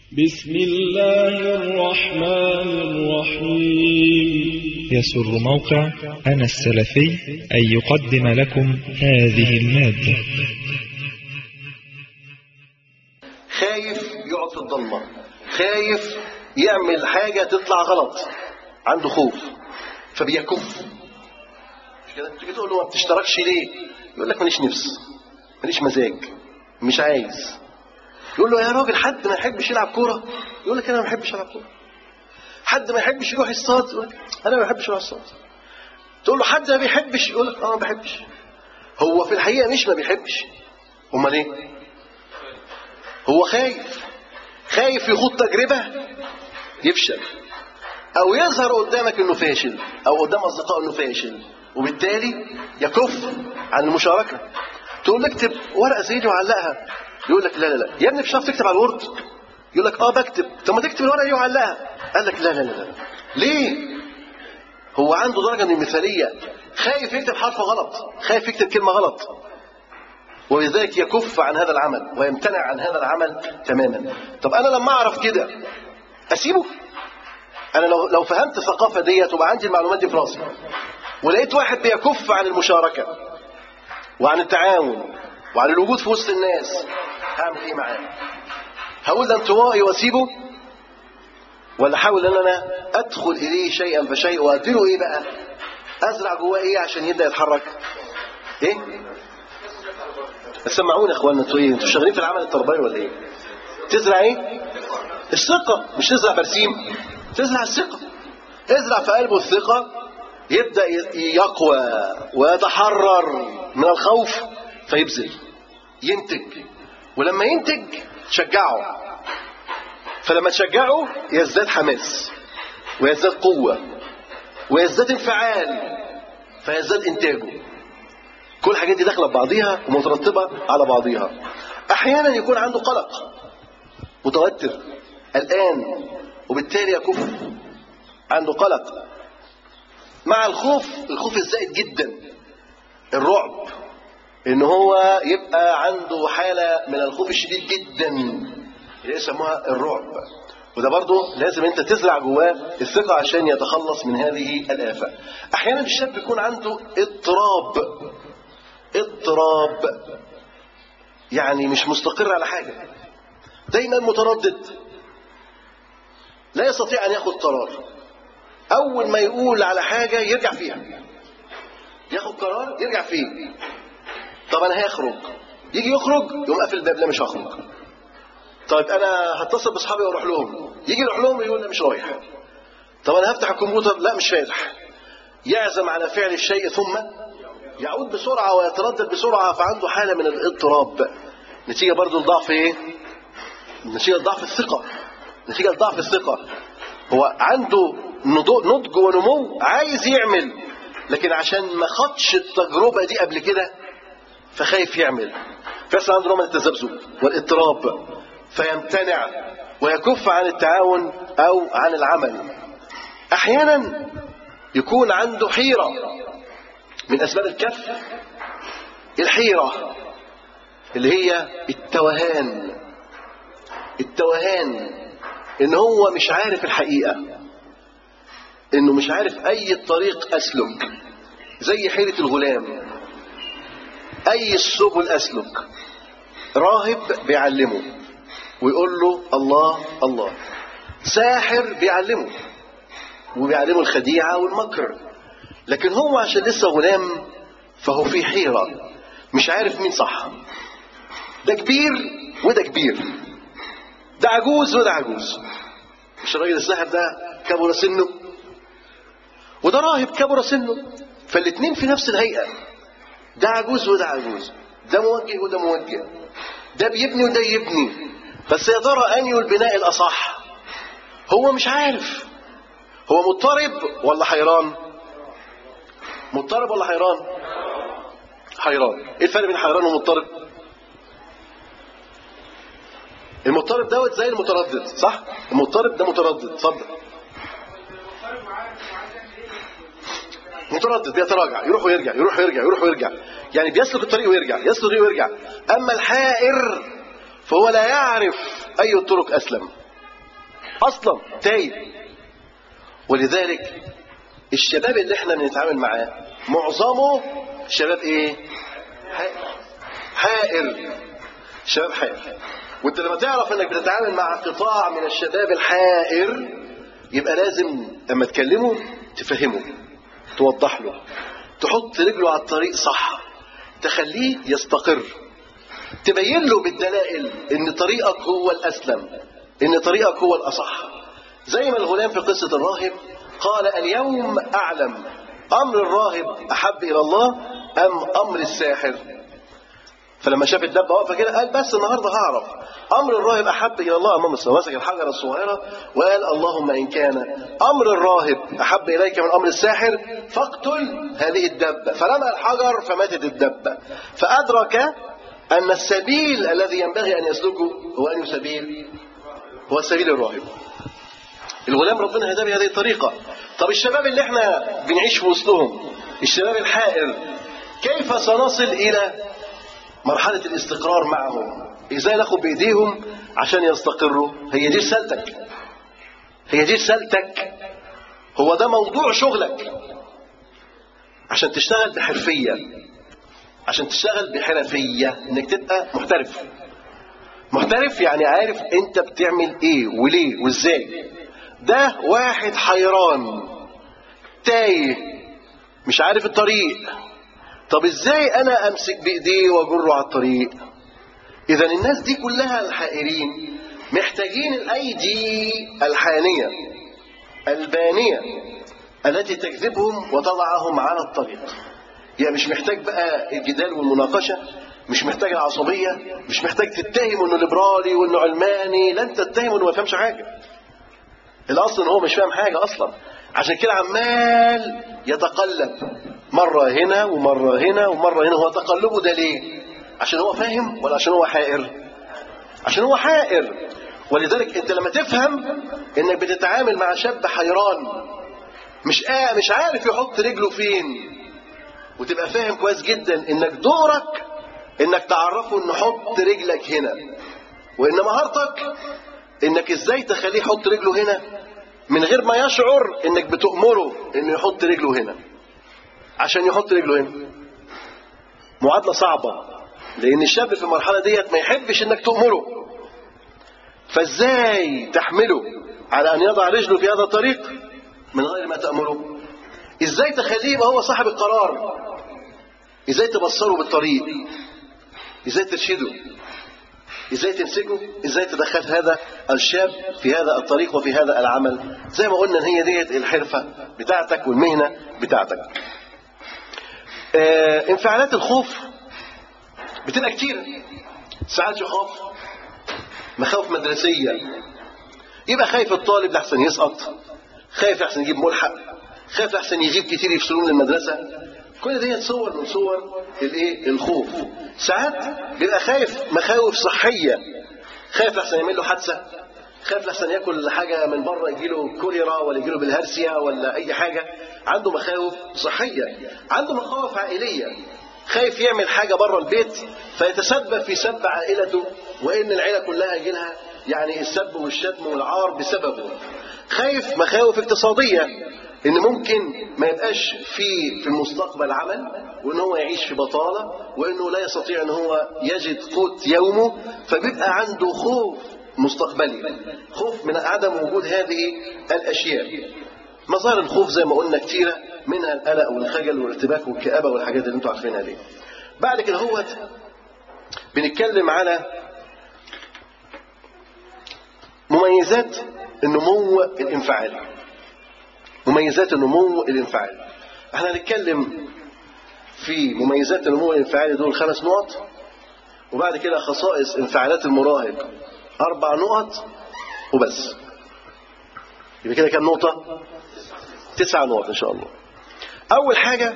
بسم الله الرحمن الرحيم يسر موقع أنا السلفي أن يقدم لكم هذه المادة خايف يقعد في الضلمة خايف يعمل حاجة تطلع غلط عنده خوف فبيكف مش كده تيجي تقول له ما بتشتركش ليه يقول لك ماليش نفس ماليش مزاج مش عايز يقول له يا راجل حد ما يحبش يلعب كوره يقول لك انا ما بحبش العب كوره حد ما يحبش يروح الصاد يقول لك انا ما بحبش اروح الصاد تقول له حد ما بيحبش يقول لك اه ما بحبش هو في الحقيقه مش ما بيحبش امال ايه هو خايف خايف يخوض تجربه يفشل او يظهر قدامك انه فاشل او قدام اصدقائه انه فاشل وبالتالي يكف عن المشاركه تقول له اكتب ورقه زي دي وعلقها يقول لك لا لا لا يا ابني مش هتعرف تكتب على الورد يقول لك اه بكتب طب ما تكتب الورقه دي وعلقها قال لك لا لا لا لا ليه هو عنده درجه من المثاليه خايف يكتب حرف غلط خايف يكتب كلمه غلط ولذلك يكف عن هذا العمل ويمتنع عن هذا العمل تماما طب انا لما اعرف كده اسيبه انا لو لو فهمت الثقافه ديت وبقى عندي المعلومات دي في راسي ولقيت واحد بيكف عن المشاركه وعن التعاون وعن الوجود في وسط الناس هعمل ايه معاه هقول ده انطوائي واسيبه ولا احاول ان انا ادخل اليه شيئا فشيء واديله ايه بقى ازرع جواه ايه عشان يبدا يتحرك ايه سمعوني يا اخوانا انتوا ايه انتوا شغالين في العمل التربوي ولا ايه تزرع ايه الثقه مش تزرع برسيم تزرع الثقه ازرع في قلبه الثقه يبدا يقوى ويتحرر من الخوف فيبذل ينتج ولما ينتج تشجعه فلما تشجعه يزداد حماس ويزداد قوة ويزداد انفعال فيزداد انتاجه كل الحاجات دي داخله ببعضيها ومترتبه على بعضيها احيانا يكون عنده قلق متوتر قلقان وبالتالي يكف عنده قلق مع الخوف الخوف الزائد جدا الرعب ان هو يبقى عنده حاله من الخوف الشديد جدا اللي يسموها الرعب وده برضه لازم انت تزرع جواه الثقه عشان يتخلص من هذه الافه احيانا الشاب يكون عنده اضطراب اضطراب يعني مش مستقر على حاجه دايما متردد لا يستطيع ان ياخذ قرار اول ما يقول على حاجه يرجع فيها ياخد قرار يرجع فيه طب انا هيخرج يجي يخرج يقوم قافل الباب لا مش هخرج طيب انا هتصل باصحابي واروح لهم يجي يروح لهم يقول لا مش رايح طب انا هفتح الكمبيوتر لا مش فاتح يعزم على فعل الشيء ثم يعود بسرعه ويتردد بسرعه فعنده حاله من الاضطراب نتيجه برضه لضعف ايه نتيجه لضعف الثقه نتيجه لضعف الثقه هو عنده نضج ونمو عايز يعمل لكن عشان ما خدش التجربه دي قبل كده فخايف يعمل فيحصل عنده نوع من التذبذب والاضطراب فيمتنع ويكف عن التعاون او عن العمل احيانا يكون عنده حيره من اسباب الكف الحيره اللي هي التوهان التوهان ان هو مش عارف الحقيقه انه مش عارف اي طريق اسلك زي حيره الغلام اي السبل اسلك راهب بيعلمه ويقول له الله الله ساحر بيعلمه وبيعلمه الخديعه والمكر لكن هو عشان لسه غلام فهو في حيره مش عارف مين صح ده كبير وده كبير ده عجوز وده عجوز مش الراجل الساحر ده كبر سنه وده راهب كبر سنه فالاتنين في نفس الهيئه ده عجوز وده عجوز ده موجه وده موجه ده بيبني وده يبني بس يا ترى انهي البناء الاصح هو مش عارف هو مضطرب ولا حيران مضطرب ولا حيران حيران ايه الفرق بين حيران ومضطرب المضطرب دوت زي المتردد صح المضطرب ده متردد اتفضل متردد بيتراجع يروح ويرجع يروح ويرجع يروح ويرجع يعني بيسلك الطريق ويرجع يسلك الطريق ويرجع اما الحائر فهو لا يعرف اي الطرق اسلم اصلا تايه ولذلك الشباب اللي احنا بنتعامل معاه معظمه شباب ايه حائر حائر شباب حائر وانت لما تعرف انك بتتعامل مع قطاع من الشباب الحائر يبقى لازم لما تكلمه تفهمه توضح له تحط رجله على الطريق صح تخليه يستقر تبين له بالدلائل ان طريقك هو الاسلم ان طريقك هو الاصح زي ما الغلام في قصه الراهب قال اليوم اعلم امر الراهب احب الى الله ام امر الساحر فلما شاف الدبه واقفه كده قال بس النهارده هعرف امر الراهب احب الى الله امام السماء مسك الحجره الصغيره وقال اللهم ان كان امر الراهب احب اليك من امر الساحر فاقتل هذه الدبه فرمى الحجر فماتت الدبه فادرك ان السبيل الذي ينبغي ان يسلكه هو اي سبيل هو سبيل الراهب الغلام ربنا هداه بهذه الطريقه طب الشباب اللي احنا بنعيش في وسطهم الشباب الحائر كيف سنصل الى مرحلة الاستقرار معهم ازاي ناخد بايديهم عشان يستقروا هي دي رسالتك هي دي رسالتك هو ده موضوع شغلك عشان تشتغل بحرفية عشان تشتغل بحرفية انك تبقى محترف محترف يعني عارف انت بتعمل ايه وليه وازاي ده واحد حيران تايه مش عارف الطريق طب ازاي انا امسك بايديه واجره على الطريق اذا الناس دي كلها الحائرين محتاجين الايدي الحانيه البانيه التي تجذبهم وتضعهم على الطريق يعني مش محتاج بقى الجدال والمناقشه مش محتاج العصبيه مش محتاج تتهم انه ليبرالي وانه علماني لن تتهم انه ما فهمش حاجه الاصل ان هو مش فاهم حاجه اصلا عشان كده عمال يتقلب مرة هنا ومرة هنا ومرة هنا هو تقلبه ده ليه عشان هو فاهم ولا عشان هو حائر عشان هو حائر ولذلك انت لما تفهم انك بتتعامل مع شاب حيران مش آه مش عارف يحط رجله فين وتبقى فاهم كويس جدا انك دورك انك تعرفه انه حط رجلك هنا وان مهارتك انك ازاي تخليه يحط رجله هنا من غير ما يشعر انك بتأمره انه يحط رجله هنا عشان يحط رجله هنا معادلة صعبة لأن الشاب في المرحلة ديت ما يحبش إنك تأمره فإزاي تحمله على أن يضع رجله في هذا الطريق من غير ما تأمره إزاي تخليه يبقى هو صاحب القرار إزاي تبصره بالطريق إزاي ترشده إزاي تمسكه إزاي تدخل هذا الشاب في هذا الطريق وفي هذا العمل زي ما قلنا إن هي ديت الحرفة بتاعتك والمهنة بتاعتك آه انفعالات الخوف بتبقى كتير ساعات يخاف مخاوف مدرسية يبقى خايف الطالب لحسن يسقط خايف لحسن يجيب ملحق خايف لحسن يجيب كتير يفصلون من المدرسة كل دي صور من صور الايه الخوف ساعات بيبقى خايف مخاوف صحية خايف لحسن يعمل له حادثة خايف لحسن ياكل حاجة من بره يجيله كوليرا ولا يجيله بالهرسيا ولا أي حاجة عنده مخاوف صحية عنده مخاوف عائلية خايف يعمل حاجة بره البيت فيتسبب في سب عائلته وإن العيلة كلها يجي لها يعني السب والشتم والعار بسببه خايف مخاوف اقتصادية ان ممكن ما يبقاش في في المستقبل عمل وان هو يعيش في بطالة وانه لا يستطيع ان هو يجد قوت يومه فبيبقى عنده خوف مستقبلي خوف من عدم وجود هذه الاشياء مظاهر الخوف زي ما قلنا كتيرة منها القلق والخجل والارتباك والكآبة والحاجات اللي انتوا عارفينها دي بعد كده هو بنتكلم على مميزات النمو الانفعالي مميزات النمو الانفعالي احنا هنتكلم في مميزات النمو الانفعالي دول خمس نقط وبعد كده خصائص انفعالات المراهق اربع نقط وبس يبقى كده كام نقطة تسع نقط ان شاء الله اول حاجة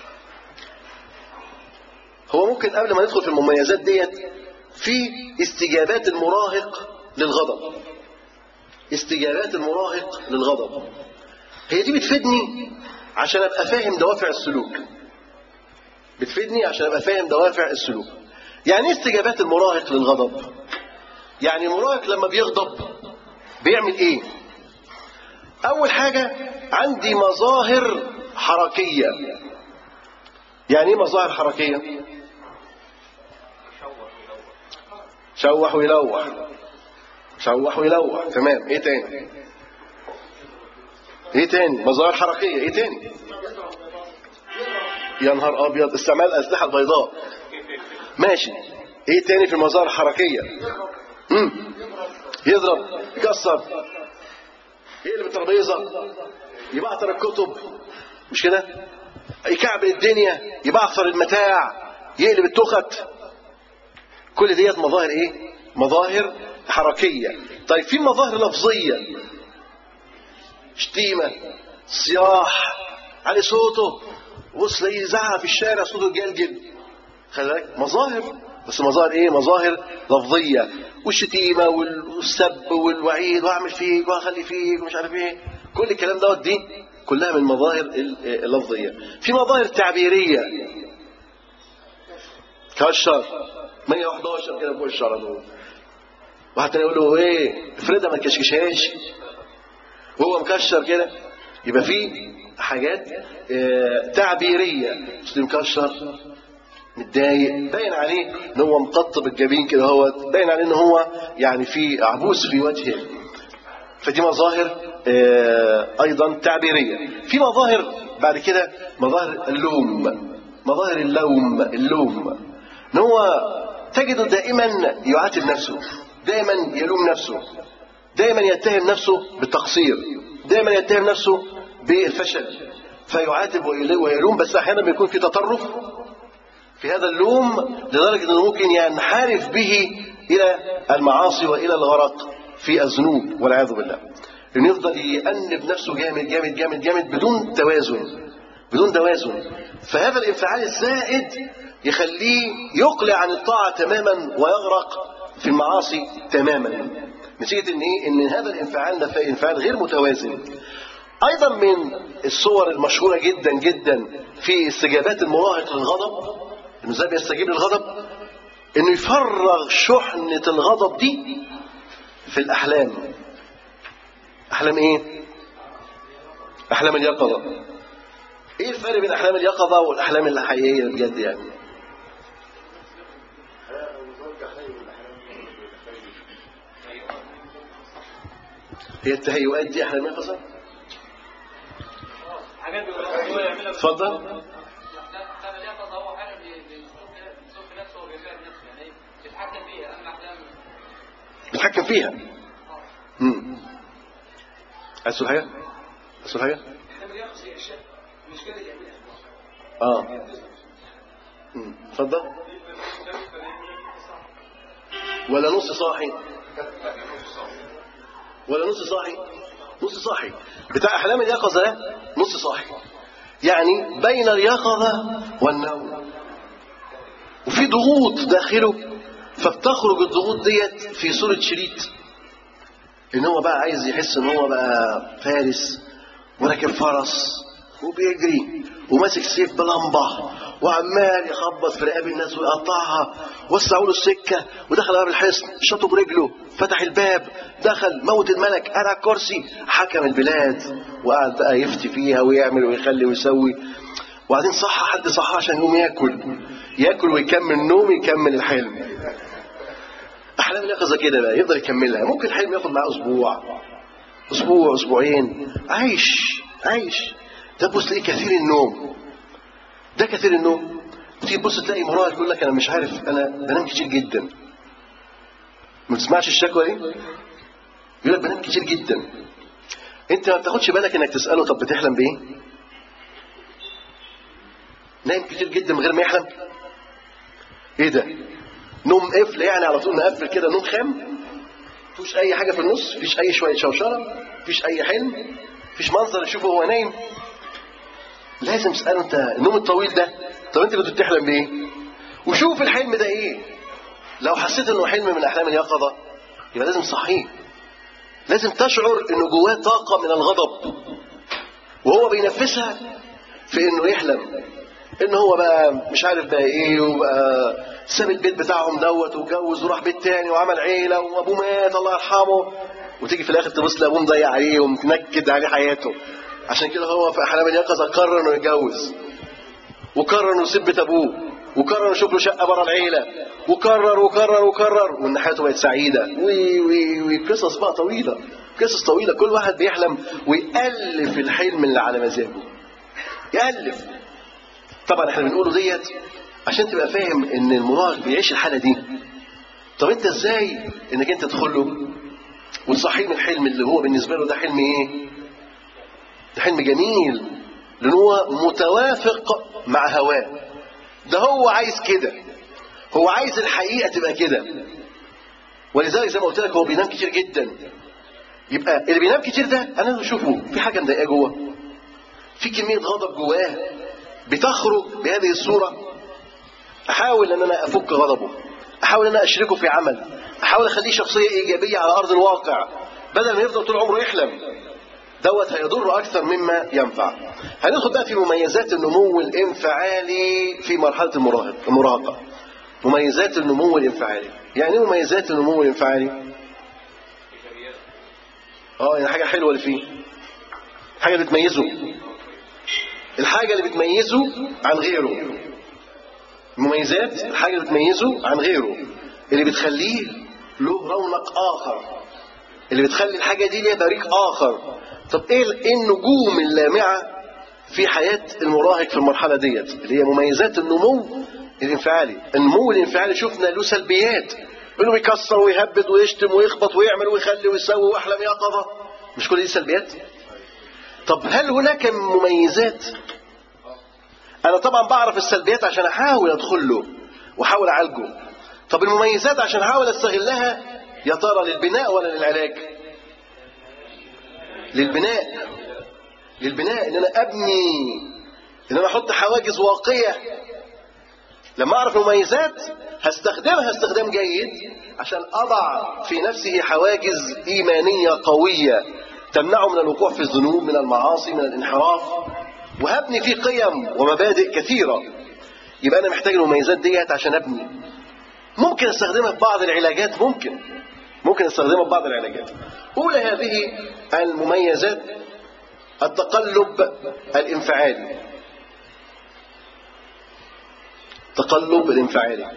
هو ممكن قبل ما ندخل في المميزات ديت في استجابات المراهق للغضب استجابات المراهق للغضب هي دي بتفيدني عشان ابقى فاهم دوافع السلوك بتفيدني عشان ابقى فاهم دوافع السلوك يعني ايه استجابات المراهق للغضب يعني المراهق لما بيغضب بيعمل ايه اول حاجة عندي مظاهر حركية يعني ايه مظاهر حركية شوح ويلوح شوح ويلوح تمام ايه تاني ايه تاني مظاهر حركية ايه تاني يا نهار ابيض استعمال الاسلحة البيضاء ماشي ايه تاني في المظاهر الحركية مم. يضرب يكسر يقلب الترابيزه يبعثر الكتب مش كده يكعبل الدنيا يبعثر المتاع يقلب التخت كل ديت مظاهر ايه مظاهر حركيه طيب في مظاهر لفظيه شتيمه صياح علي صوته وصل يزعق في الشارع صوته جلجل خلي بالك مظاهر بس مظاهر ايه مظاهر لفظيه والشتيمه والسب والوعيد واعمل فيك واخلي فيك ومش عارف ايه كل الكلام دوت دي كلها من المظاهر اللفظيه في مظاهر تعبيريه كالشر 111 كده فوق الشر دول واحد تاني يقول له ايه افرضها ما تكشكشهاش وهو مكشر كده يبقى في حاجات اه تعبيريه مسلم مكشر متضايق باين عليه ان هو مقطب الجبين كده هو باين عليه ان هو يعني في عبوس في وجهه فدي مظاهر اه ايضا تعبيريه في مظاهر بعد كده مظاهر اللوم مظاهر اللوم اللوم ان هو تجده دائما يعاتب نفسه دائما يلوم نفسه دائما يتهم نفسه بالتقصير دائما يتهم نفسه بالفشل فيعاتب ويلوم بس احيانا بيكون في تطرف في هذا اللوم لدرجة أنه ممكن ينحرف به إلى المعاصي وإلى الغرق في الذنوب والعياذ بالله إنه يفضل يأنب نفسه جامد جامد جامد جامد بدون توازن بدون توازن فهذا الانفعال الزائد يخليه يقلع عن الطاعة تماما ويغرق في المعاصي تماما نتيجة ان ايه ان هذا الانفعال ده انفعال غير متوازن ايضا من الصور المشهورة جدا جدا في استجابات المراهق للغضب انه ازاي بيستجيب للغضب انه يفرغ شحنة الغضب دي في الاحلام احلام ايه احلام اليقظة ايه الفرق بين احلام اليقظة والاحلام الحقيقية بجد يعني هي التهيؤات دي احلام اليقظة اتفضل بيتحكم فيها امم عايز تقول حاجه عايز تقول حاجه اه امم اتفضل ولا نص صاحي ولا نص صاحي نص صاحي بتاع احلام اليقظه ده نص صاحي يعني بين اليقظه والنوم وفي ضغوط داخله فبتخرج الضغوط ديت في صورة شريط ان هو بقى عايز يحس ان هو بقى فارس وراكب فرس وبيجري وماسك سيف بلمبة وعمال يخبط في رقاب الناس ويقطعها وسعوا له السكة ودخل باب الحصن شطه برجله فتح الباب دخل موت الملك قعد على الكرسي حكم البلاد وقعد بقى يفتي فيها ويعمل ويخلي ويسوي وبعدين صح حد صح عشان يقوم ياكل ياكل ويكمل نوم يكمل الحلم احلام اليقظه كده بقى يقدر يكملها ممكن الحلم ياخد معاه اسبوع اسبوع اسبوعين عايش عايش ده بص تلاقيه كثير النوم ده كثير النوم تيجي تبص تلاقي مراهق يقول لك انا مش عارف انا بنام كتير جدا ما تسمعش الشكوى دي يقول لك بنام كتير جدا انت ما بتاخدش بالك انك تساله طب بتحلم بايه نايم كتير جدا من غير ما يحلم ايه ده نوم قفل يعني على طول نقفل كده نوم خام مفيش اي حاجه في النص مفيش اي شويه شوشره مفيش اي حلم مفيش منظر يشوفه وهو نايم لازم تساله انت النوم الطويل ده طب انت كنت بتحلم بايه وشوف الحلم ده ايه لو حسيت انه حلم من احلام اليقظه يبقى لازم تصحيه لازم تشعر انه جواه طاقه من الغضب وهو بينفسها في انه يحلم ان هو بقى مش عارف بقى ايه وبقى ساب البيت بتاعهم دوت واتجوز وراح بيت تاني وعمل عيله وابوه مات الله يرحمه وتيجي في الاخر تبص لابوه مضيع عليه ومنكد عليه حياته عشان كده هو في احلام اليقظه قرر انه يتجوز وقرر انه يسيب بيت ابوه وقرر انه يشوف له شقه بره العيله وكرر وكرر وكرر وان حياته بقت سعيده وي وي وي قصص بقى طويله قصص طويله كل واحد بيحلم ويالف الحلم اللي على مزاجه يالف طبعا احنا بنقوله ديت عشان تبقى فاهم ان المراهق بيعيش الحاله دي طب انت ازاي انك انت تدخل له وتصحيه من الحلم اللي هو بالنسبه له ده حلم ايه ده حلم جميل لان هو متوافق مع هواه ده هو عايز كده هو عايز الحقيقه تبقى كده ولذلك زي ما قلت لك هو بينام كتير جدا يبقى اللي بينام كتير ده انا بشوفه في حاجه مضايقاه جوه في كميه غضب جواه بتخرج بهذه الصوره احاول ان انا افك غضبه احاول ان انا اشركه في عمل احاول اخليه شخصيه ايجابيه على ارض الواقع بدل ما يفضل طول عمره يحلم دوت هيضر اكثر مما ينفع هندخل بقى في مميزات النمو الانفعالي في مرحله المراهق المراهقه مميزات النمو الانفعالي يعني ايه مميزات النمو الانفعالي اه يعني حاجه حلوه اللي فيه حاجه بتميزه الحاجه اللي بتميزه عن غيره مميزات الحاجه اللي بتميزه عن غيره اللي بتخليه له رونق اخر اللي بتخلي الحاجه دي ليها بريق اخر طب ايه إيه النجوم اللامعه في حياه المراهق في المرحله ديت اللي هي مميزات النمو الانفعالي النمو الانفعالي شفنا له سلبيات انه بيكسر ويهبد ويشتم ويخبط ويعمل ويخلي ويسوي واحلام يقظه مش كل دي سلبيات طب هل هناك مميزات انا طبعا بعرف السلبيات عشان احاول ادخل له واحاول اعالجه طب المميزات عشان احاول استغلها يا ترى للبناء ولا للعلاج للبناء للبناء ان انا ابني ان انا احط حواجز واقيه لما اعرف المميزات هستخدمها استخدام جيد عشان اضع في نفسه حواجز ايمانيه قويه تمنعه من الوقوع في الذنوب من المعاصي من الانحراف وهبني فيه قيم ومبادئ كثيره يبقى انا محتاج المميزات ديت عشان ابني ممكن استخدمها في بعض العلاجات ممكن ممكن استخدمها في بعض العلاجات اولى هذه المميزات التقلب الانفعالي تقلب الانفعالي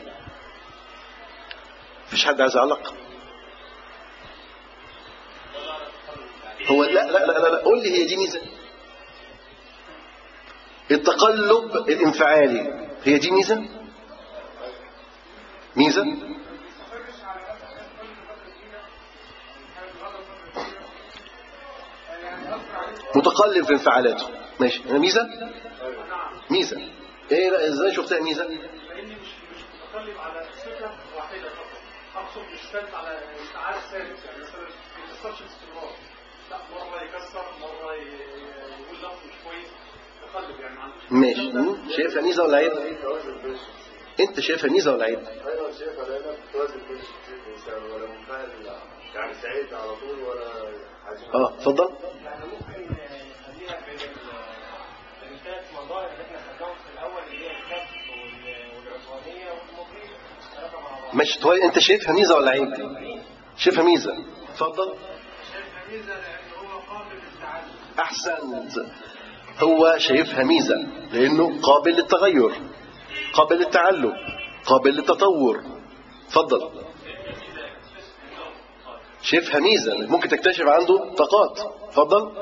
مفيش حد عايز يعلق هو لا لا لا لا, لا. قول لي هي دي ميزه التقلب الانفعالي هي دي ميزه ميزه متقلب في انفعالاته ماشي أنا ميزه ميزه ايه لا ازاي شفتها ميزه لاني مش مش متقلب على صفه واحده فقط اقصد مش ثابت على انفعال ثابت يعني مثلا ما يكسرش باستمرار لا مره يكسر مره ي- يقول لفظ مش كويس تقلب يعني ما عندوش ماشي مم. شايفها ميزه ولا عيب انت شايفها ميزه ولا عيب ايوه شايفها لانها بتوازن بين الشخصين الانسان ولا منفعل يعني سعيد على طول ولا حزين اه اتفضل يعني ممكن نخليها بين ال- الثلاث مظاهر اللي احنا خدناهم في الاول اللي هي الكبت وال- والعصبانيه والمضيه ثلاثه مع بعض ماشي طيب انت شايفها ميزه ولا عيب شايفها ميزه اتفضل شايفها ميزه لان هو قابل للتعلم احسنت هو شايفها ميزه لانه قابل للتغير قابل للتعلم قابل للتطور اتفضل شايفها ميزه ممكن تكتشف عنده طاقات اتفضل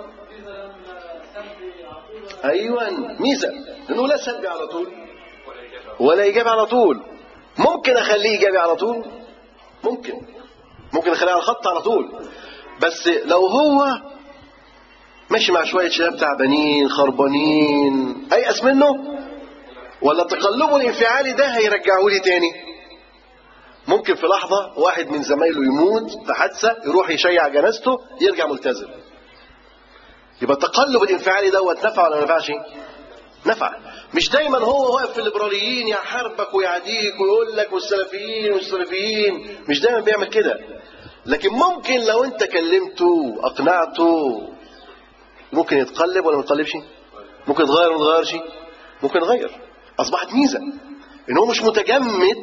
ايوه ميزه لانه لا سلبي على طول ولا ايجابي على طول ممكن اخليه ايجابي على طول ممكن ممكن اخليه على الخط على طول بس لو هو ماشي مع شويه شباب تعبانين خربانين ايأس منه ولا تقلبه الانفعالي ده هيرجعه لي تاني ممكن في لحظة واحد من زمايله يموت في حادثة يروح يشيع جنازته يرجع ملتزم يبقى التقلب الانفعالي دوت نفع ولا ما نفعش؟ نفع مش دايما هو واقف في الليبراليين يحاربك ويعاديك ويقول لك والسلفيين والسلفيين مش دايما بيعمل كده لكن ممكن لو انت كلمته اقنعته ممكن يتقلب ولا ما يتقلبش ممكن يتغير ولا ما يتغيرش ممكن يغير اصبحت ميزه ان هو مش متجمد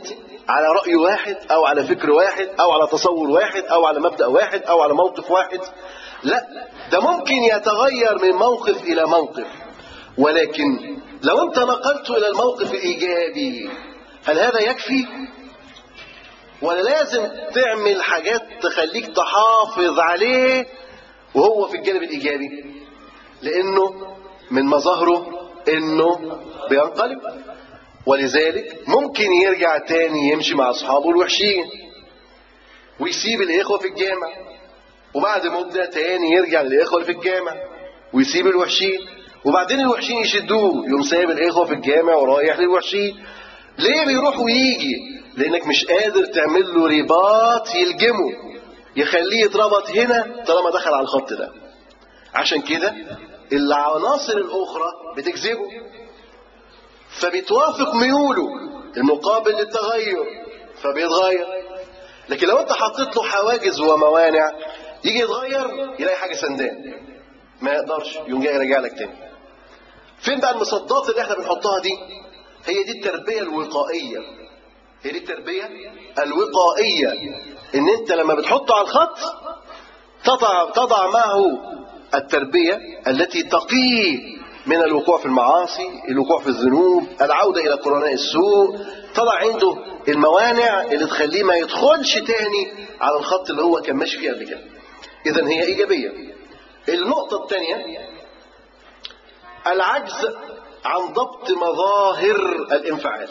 على رأي واحد أو على فكر واحد أو على تصور واحد أو على مبدأ واحد أو على موقف واحد لا ده ممكن يتغير من موقف إلى موقف ولكن لو أنت نقلته إلى الموقف الإيجابي هل هذا يكفي؟ ولا لازم تعمل حاجات تخليك تحافظ عليه وهو في الجانب الإيجابي لأنه من مظاهره أنه بينقلب ولذلك ممكن يرجع تاني يمشي مع أصحابه الوحشين ويسيب الإخوة في الجامع وبعد مدة تاني يرجع للإخوة اللي في الجامع ويسيب الوحشين وبعدين الوحشين يشدوه يقوم سايب الإخوة في الجامع ورايح للوحشين ليه بيروح ويجي لأنك مش قادر تعمل له رباط يلجمه يخليه يتربط هنا طالما دخل على الخط ده عشان كده العناصر الأخرى بتجذبه فبتوافق ميوله المقابل للتغير فبيتغير لكن لو انت حطيت له حواجز وموانع يجي يتغير يلاقي حاجه سندان ما يقدرش يقوم جاي يرجع لك تاني فين بقى المصدات اللي احنا بنحطها دي هي دي التربيه الوقائيه هي دي التربيه الوقائيه ان انت لما بتحطه على الخط تضع تضع معه التربيه التي تقيه من الوقوع في المعاصي الوقوع في الذنوب العودة إلى قرناء السوء تضع عنده الموانع اللي تخليه ما يدخلش تاني على الخط اللي هو كان ماشي فيه قبل كده إذا هي إيجابية النقطة الثانية العجز عن ضبط مظاهر الانفعال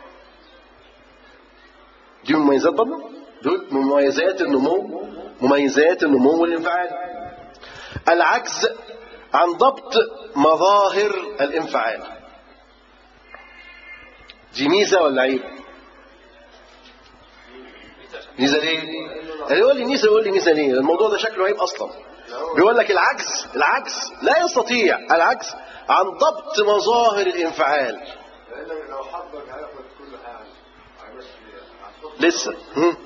دي مميزات برضه دول مميزات النمو مميزات النمو والانفعال العجز عن ضبط مظاهر الانفعال دي ميزة ولا عيب ميزة ليه اللي يقول لي ميزة يقول لي ميزة ليه الموضوع ده شكله عيب أصلا بيقول لك العجز العجز لا يستطيع العجز عن ضبط مظاهر الانفعال لأن لو حبك هياخد كل حاجة هيمشي هتحط لسه هم.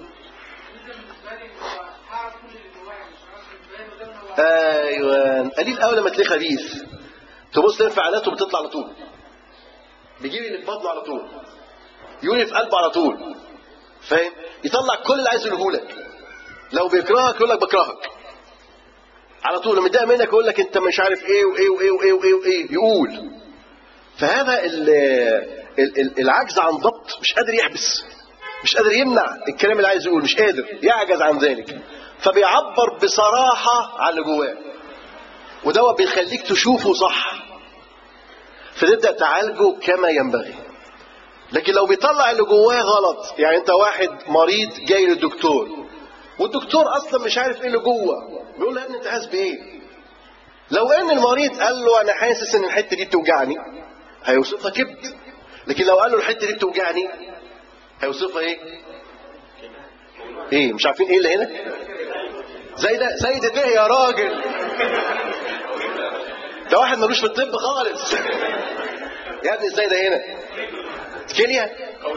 ايوه قليل قوي لما تلاقيه خبيث تبص لانفعالاته بتطلع على طول بيجيب اللي في بطنه على طول يقول اللي في قلبه على طول فاهم يطلع كل اللي عايز يقوله لك لو بيكرهك يقول لك بكرهك على طول لما يتضايق منك يقول لك انت مش عارف ايه وايه وايه وايه وايه, وإيه. يقول فهذا ال ال ال العجز عن ضبط مش قادر يحبس مش قادر يمنع الكلام اللي عايز يقول مش قادر يعجز عن ذلك فبيعبر بصراحة عن اللي جواه ودوت بيخليك تشوفه صح فتبدأ تعالجه كما ينبغي لكن لو بيطلع اللي جواه غلط يعني انت واحد مريض جاي للدكتور والدكتور اصلا مش عارف ايه اللي جوه بيقول له يا ابني انت حاسس بايه لو ان المريض قال له انا حاسس ان الحته دي بتوجعني هيوصفها كبد لكن لو قال له الحته دي بتوجعني هيوصفها ايه ايه مش عارفين ايه اللي هنا زي ده سيد ده يا راجل ده واحد ملوش في الطب خالص يا ابني ازاي ده هنا كليه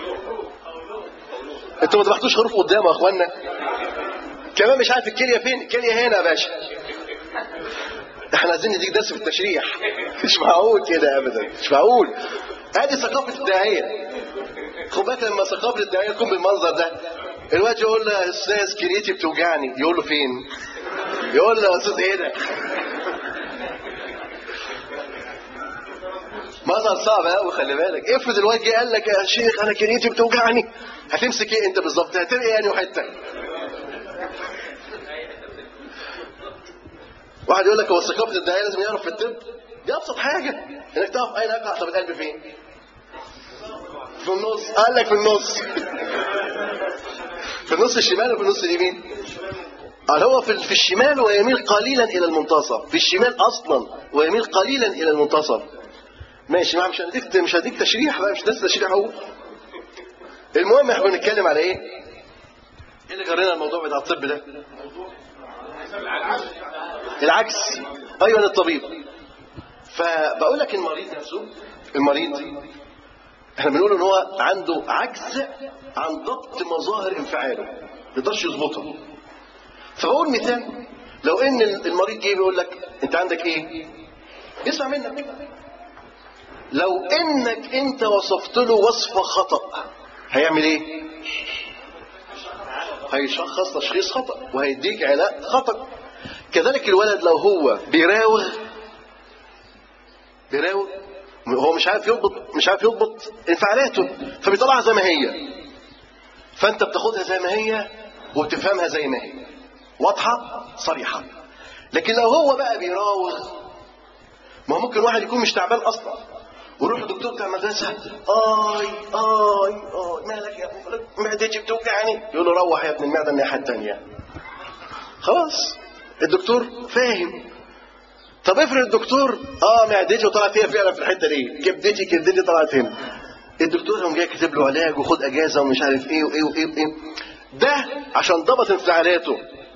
انتوا ما ذبحتوش خروف قدام يا اخوانا كمان مش عارف الكليه فين الكليه هنا يا باشا احنا عايزين نديك درس في التشريح مش معقول كده ابدا مش معقول ادي ثقافه الداعيه خد بالك لما ثقافه الداعيه تكون بالمنظر ده الواد يقول له يا استاذ كليتي بتوجعني يقول له فين يقول له يا استاذ ايه ده مظهر صعب قوي خلي بالك افرض الواد جه قال لك يا شيخ انا كليتي بتوجعني هتمسك ايه انت بالظبط هترقي يعني حته واحد يقول لك هو ثقافه الداعيه لازم يعرف في الطب دي ابسط حاجه انك تعرف اين يقع طب القلب فين في النص قال لك في النص في النص الشمال وفي النص اليمين قال هو في في الشمال ويميل قليلا الى المنتصف في الشمال اصلا ويميل قليلا الى المنتصف ماشي ما مش هديك مش هديك تشريح بقى مش لسه تشريح اهو المهم احنا بنتكلم على ايه؟ ايه اللي جرينا الموضوع بتاع الطب ده؟ العكس ايوه الطبيب فبقول لك المريض نفسه المريض احنا بنقول ان هو عنده عجز عن ضبط مظاهر انفعاله ما يقدرش يظبطها فبقول مثال لو ان المريض جه بيقول لك انت عندك ايه يسمع منك لو انك انت وصفت له وصفه خطا هيعمل ايه هيشخص تشخيص خطأ وهيديك علاج خطأ كذلك الولد لو هو بيراوغ بيراوغ هو مش عارف يضبط مش عارف يضبط انفعالاته فبيطلعها زي ما هي فانت بتاخدها زي ما هي وبتفهمها زي ما هي واضحه صريحه لكن لو هو بقى بيراوغ ما هو ممكن واحد يكون مش تعبان اصلا ويروح الدكتور بتاع المدرسه اي اي اي مالك يا ابني مالك معدتي بتوجعني يقول له روح يا ابن المعده الناحيه الثانيه خلاص الدكتور فاهم طب افرض الدكتور اه معدتي وطلعت هي فعلا في الحته دي كبدتي كبدتي طلعت هنا الدكتور قام جاي كاتب له علاج وخد اجازه ومش عارف ايه وايه وايه وايه ده عشان ضبط انفعالاته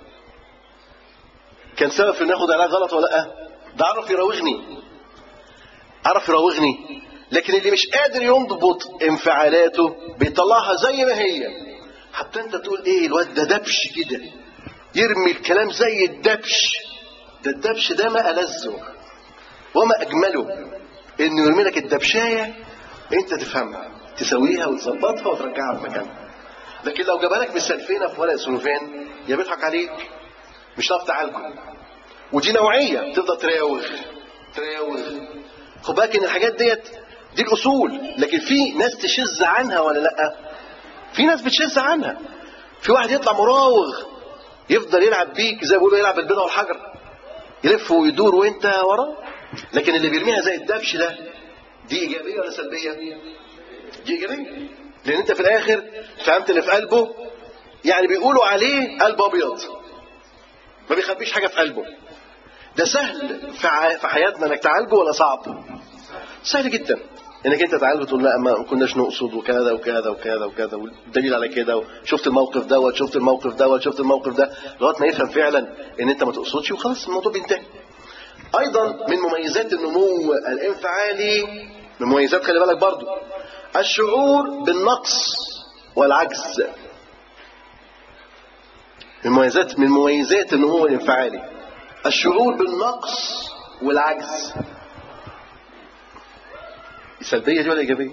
كان سبب في انه ياخد علاج غلط ولا لا ده عرف يراوغني عرف يراوغني لكن اللي مش قادر يضبط انفعالاته بيطلعها زي ما هي حتى انت تقول ايه الواد ده دبش كده يرمي الكلام زي الدبش ده الدبش ده ما ألذه وما أجمله إنه يرمي لك الدبشاية أنت تفهمها تسويها وتظبطها وترجعها في مكانها لكن لو جابها لك بالسلفينة في ورق سلوفان يا بيضحك عليك مش هتعرف تعالجه ودي نوعية تفضل تراوغ تراوغ خد بالك إن الحاجات ديت دي الأصول لكن في ناس تشذ عنها ولا لأ في ناس بتشذ عنها في واحد يطلع مراوغ يفضل يلعب بيك زي ما بيقولوا يلعب بالبيضة والحجر يلف ويدور وانت وراه لكن اللي بيرميها زي الدبش ده دي ايجابيه ولا سلبيه دي ايجابيه لان انت في الاخر فهمت اللي في قلبه يعني بيقولوا عليه قلب ابيض ما بيخبيش حاجه في قلبه ده سهل في ع- في حياتنا انك تعالجه ولا صعب سهل جدا انك انت تعالجه تقول لا ما كناش نقصد وكذا وكذا وكذا وكذا والدليل على كده شفت الموقف دوت شفت الموقف دوت شفت الموقف ده لغايه ما يفهم فعلا ان انت ما تقصدش وخلاص الموضوع بينتهي ايضا من مميزات النمو الانفعالي من مميزات خلي بالك برضو الشعور بالنقص والعجز من مميزات من مميزات النمو الانفعالي الشعور بالنقص والعجز سلبيه دي ولا ايجابيه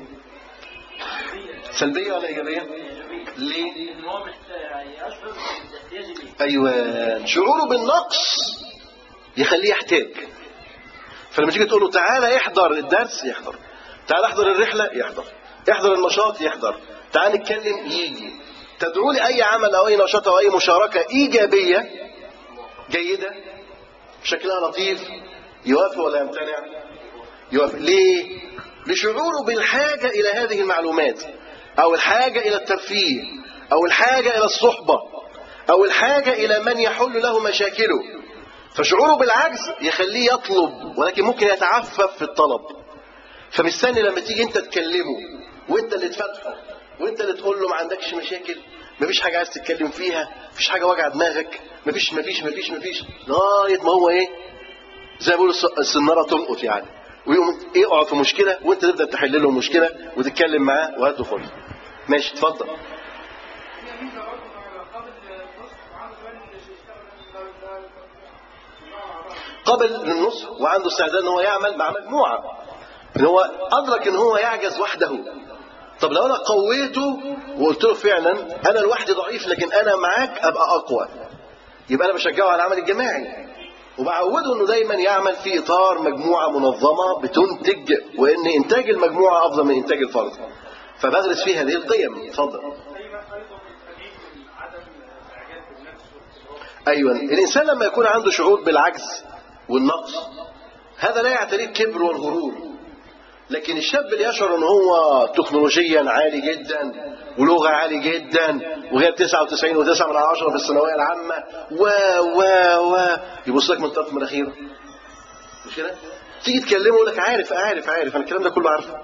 سلبيه ولا ايجابيه ليه ان هو محتاج يشعر باحتياج ليه ايوه شعوره بالنقص يخليه يحتاج فلما تيجي تقول له تعالى احضر الدرس يحضر تعالى احضر الرحله يحضر احضر النشاط يحضر تعالى نتكلم يجي تدعو لي اي عمل او اي نشاط او اي مشاركه ايجابيه جيده شكلها لطيف يوافق ولا يمتنع يوافق ليه لشعوره بالحاجه الى هذه المعلومات او الحاجه الى الترفيه او الحاجه الى الصحبه او الحاجه الى من يحل له مشاكله فشعوره بالعجز يخليه يطلب ولكن ممكن يتعفف في الطلب فمستني لما تيجي انت تكلمه وانت اللي تفتحه وانت اللي تقول له ما عندكش مشاكل مفيش حاجه عايز تتكلم فيها مفيش حاجه واجعه دماغك مفيش مفيش مفيش مفيش لغايه ما هو ايه زي ما بيقولوا الس- السناره تلقط يعني ويقوم يقع في مشكله وانت تبدا تحل له المشكله وتتكلم معاه وهاته فرصه ماشي اتفضل قبل النصح وعنده استعداد ان هو يعمل مع مجموعه ان هو ادرك ان هو يعجز وحده طب لو انا قويته وقلت له فعلا انا لوحدي ضعيف لكن انا معاك ابقى اقوى يبقى انا بشجعه على العمل الجماعي وبعوده انه دايما يعمل في اطار مجموعه منظمه بتنتج وان انتاج المجموعه افضل من انتاج الفرد فبغرس فيه هذه القيم اتفضل زي ما ايضا التأنيب من عدم الاعجاب بالنفس والاضطراب ايوه الانسان لما يكون عنده شعور بالعجز والنقص هذا لا يعتريه الكبر والغرور لكن الشاب اللي يشعر ان هو تكنولوجيا عالي جدا ولغه عالي جدا وجايب 99 و9 من عشرة في الثانويه العامه و و و يبص لك من طرف مناخيره مش كده؟ تيجي تكلمه يقول لك عارف عارف عارف انا الكلام ده كله عارفه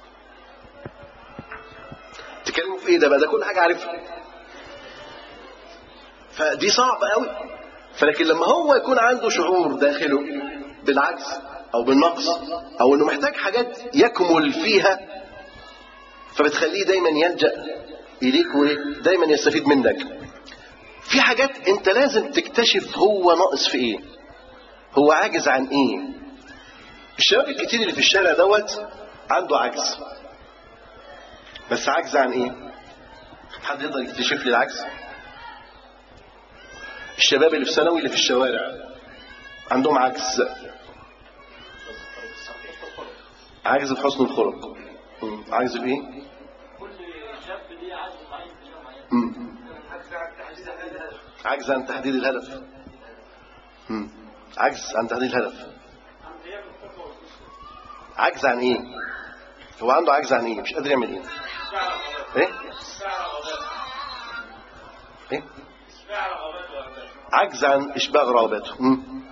تكلمه في ايه ده بقى ده كل حاجه عارفها فدي صعبة قوي فلكن لما هو يكون عنده شعور داخله بالعجز او بالنقص او انه محتاج حاجات يكمل فيها فبتخليه دايما يلجأ اليك ودايما يستفيد منك في حاجات انت لازم تكتشف هو ناقص في ايه هو عاجز عن ايه الشباب الكتير اللي في الشارع دوت عنده عجز بس عجز عن ايه حد يقدر يكتشف لي العكس الشباب اللي في ثانوي اللي في الشوارع عندهم عجز عجز في حسن الخلق مم. عجز في ايه؟ كل شاب ليه عجز معين في يوم معين مم. عجز عن تحديد الهدف مم. عجز عن تحديد الهدف عجز عن ايه هو عنده عجز عن ايه مش قادر يعمل ايه ايه ايه عجز عن اشباع رغباته مم.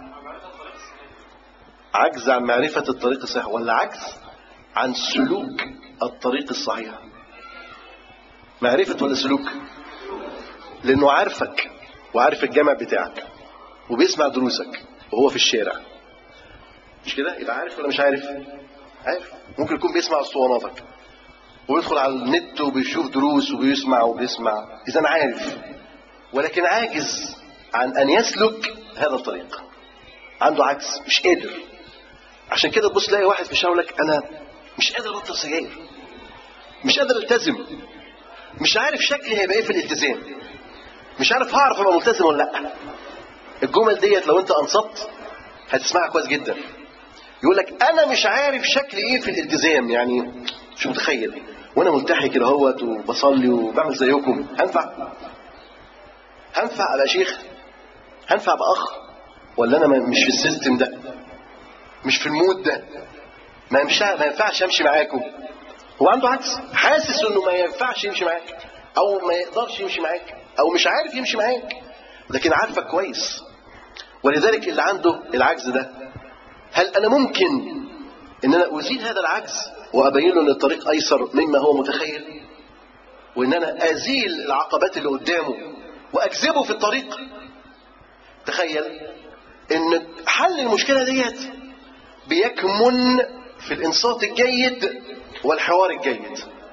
عجز عن معرفة الطريق الصحيح ولا عجز عن سلوك الطريق الصحيح معرفة ولا سلوك لانه عارفك وعارف الجامع بتاعك وبيسمع دروسك وهو في الشارع مش كده يبقى عارف ولا مش عارف عارف ممكن يكون بيسمع اسطواناتك ويدخل على النت وبيشوف دروس وبيسمع وبيسمع اذا عارف ولكن عاجز عن ان يسلك هذا الطريق عنده عجز مش قادر عشان كده تبص تلاقي واحد في الشارع يقول لك انا مش قادر ابطل سجاير مش قادر التزم مش عارف شكلي هيبقى ايه في الالتزام مش عارف هعرف ابقى ملتزم ولا لا الجمل ديت لو انت انصت هتسمعها كويس جدا يقول لك انا مش عارف شكلي ايه في الالتزام يعني مش متخيل وانا ملتحي كده اهوت وبصلي وبعمل زيكم هنفع هنفع ابقى شيخ هنفع ابقى اخ ولا انا ما- مش في السيستم ده مش في المود ده ما يمشي ما ينفعش امشي معاكم هو عنده عكس حاسس انه ما ينفعش يمشي معاك او ما يقدرش يمشي معاك او مش عارف يمشي معاك لكن عارفك كويس ولذلك اللي عنده العجز ده هل انا ممكن ان انا ازيل هذا العجز وابين له ان الطريق ايسر مما هو متخيل وان انا ازيل العقبات اللي قدامه واجذبه في الطريق تخيل ان حل المشكله ديت بيكمن في الانصات الجيد والحوار الجيد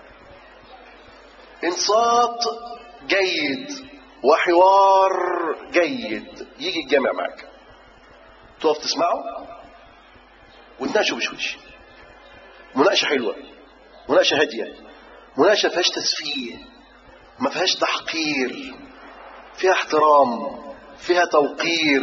انصات جيد وحوار جيد يجي الجامع معاك تقف تسمعه وتناقشه بشويش مناقشه حلوه مناقشه هاديه مناقشه فيهاش تسفيه ما فيهاش تحقير فيها احترام فيها توقير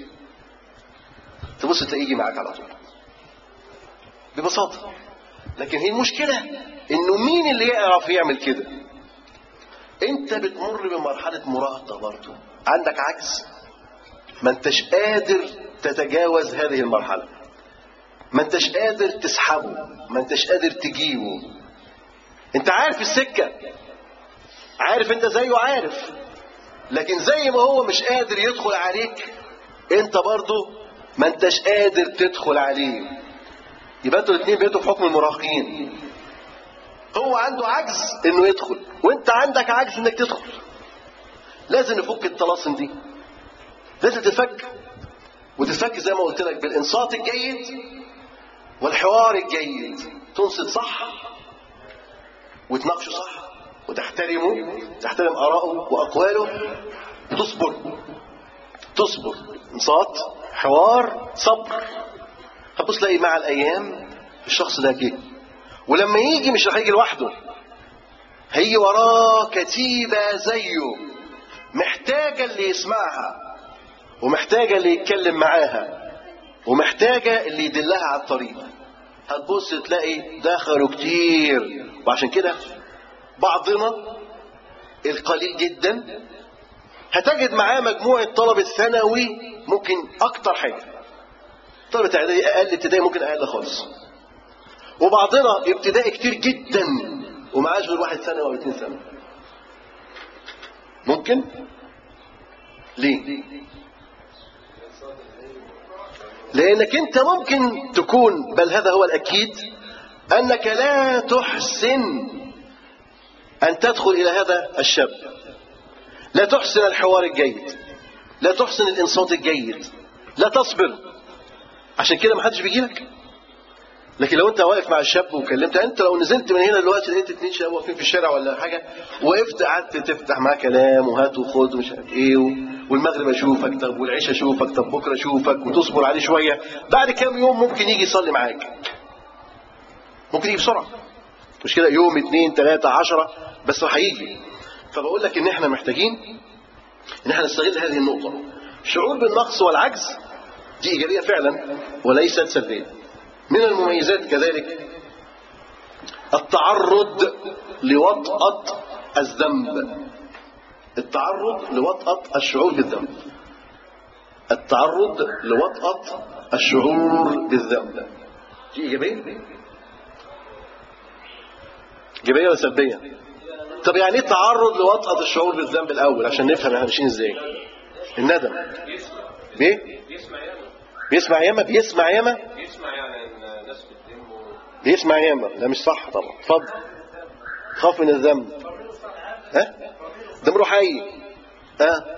تبص تلاقيه يجي معاك على طول ببساطه لكن هي المشكله انه مين اللي يعرف يعمل كده انت بتمر بمرحله مراهقه برضه عندك عجز ما انتش قادر تتجاوز هذه المرحله ما انتش قادر تسحبه ما انتش قادر تجيبه انت عارف السكه عارف انت زيه عارف لكن زي ما هو مش قادر يدخل عليك انت برضه ما انتش قادر تدخل عليه يبقى انتوا الاثنين بقيتوا في حكم المراهقين هو عنده عجز انه يدخل وانت عندك عجز انك تدخل لازم نفك الطلاسم دي لازم تتفك وتتفك زي ما قلت لك بالانصات الجيد والحوار الجيد تنصت صح وتناقشه صح وتحترمه تحترم آراءه وأقواله وتصبر تصبر انصات حوار صبر هتبص تلاقي مع الأيام الشخص ده جه ولما يجي مش راح يجي لوحده هيجي وراه كتيبة زيه محتاجة اللي يسمعها ومحتاجة اللي يتكلم معاها ومحتاجة اللي يدلها على الطريق هتبص تلاقي دخلوا كتير وعشان كده بعضنا القليل جدا هتجد معاه مجموعة طلبة ثانوي ممكن أكتر حاجة طلبة إعدادي أقل ابتدائي ممكن أقل خالص وبعضنا ابتدائي كتير جدا ومعاش غير واحد سنة أو اتنين سنة ممكن ليه لأنك أنت ممكن تكون بل هذا هو الأكيد أنك لا تحسن أن تدخل إلى هذا الشاب لا تحسن الحوار الجيد لا تحسن الإنصات الجيد لا تصبر عشان كده محدش بيجي لك لكن لو انت واقف مع الشاب وكلمت انت لو نزلت من هنا دلوقتي لقيت اتنين شباب واقفين في الشارع ولا حاجه وقفت قعدت تفتح معاه كلام وهات وخد ومش عارف ايه و... والمغرب اشوفك طب والعشاء اشوفك طب بكره اشوفك وتصبر عليه شويه بعد كام يوم ممكن يجي يصلي معاك ممكن يجي بسرعه مش كده يوم اتنين تلاته عشرة بس هيجي فبقول لك ان احنا محتاجين ان احنا نستغل هذه النقطة شعور بالنقص والعجز دي ايجابية فعلا وليست سلبية من المميزات كذلك التعرض لوطأة الذنب التعرض لوطأة الشعور بالذنب التعرض لوطأة الشعور بالذنب دي إيجابية إيجابية ولا سلبية طب يعني ايه التعرض لوطأة الشعور بالذنب الأول عشان نفهم احنا ماشيين ازاي الندم بيه بيسمع ياما بيسمع ياما يسمع يعني ان ناس بتلم بيسمع ياما لا مش صح طبعا اتفضل خاف من الذنب ها ضميره حي ها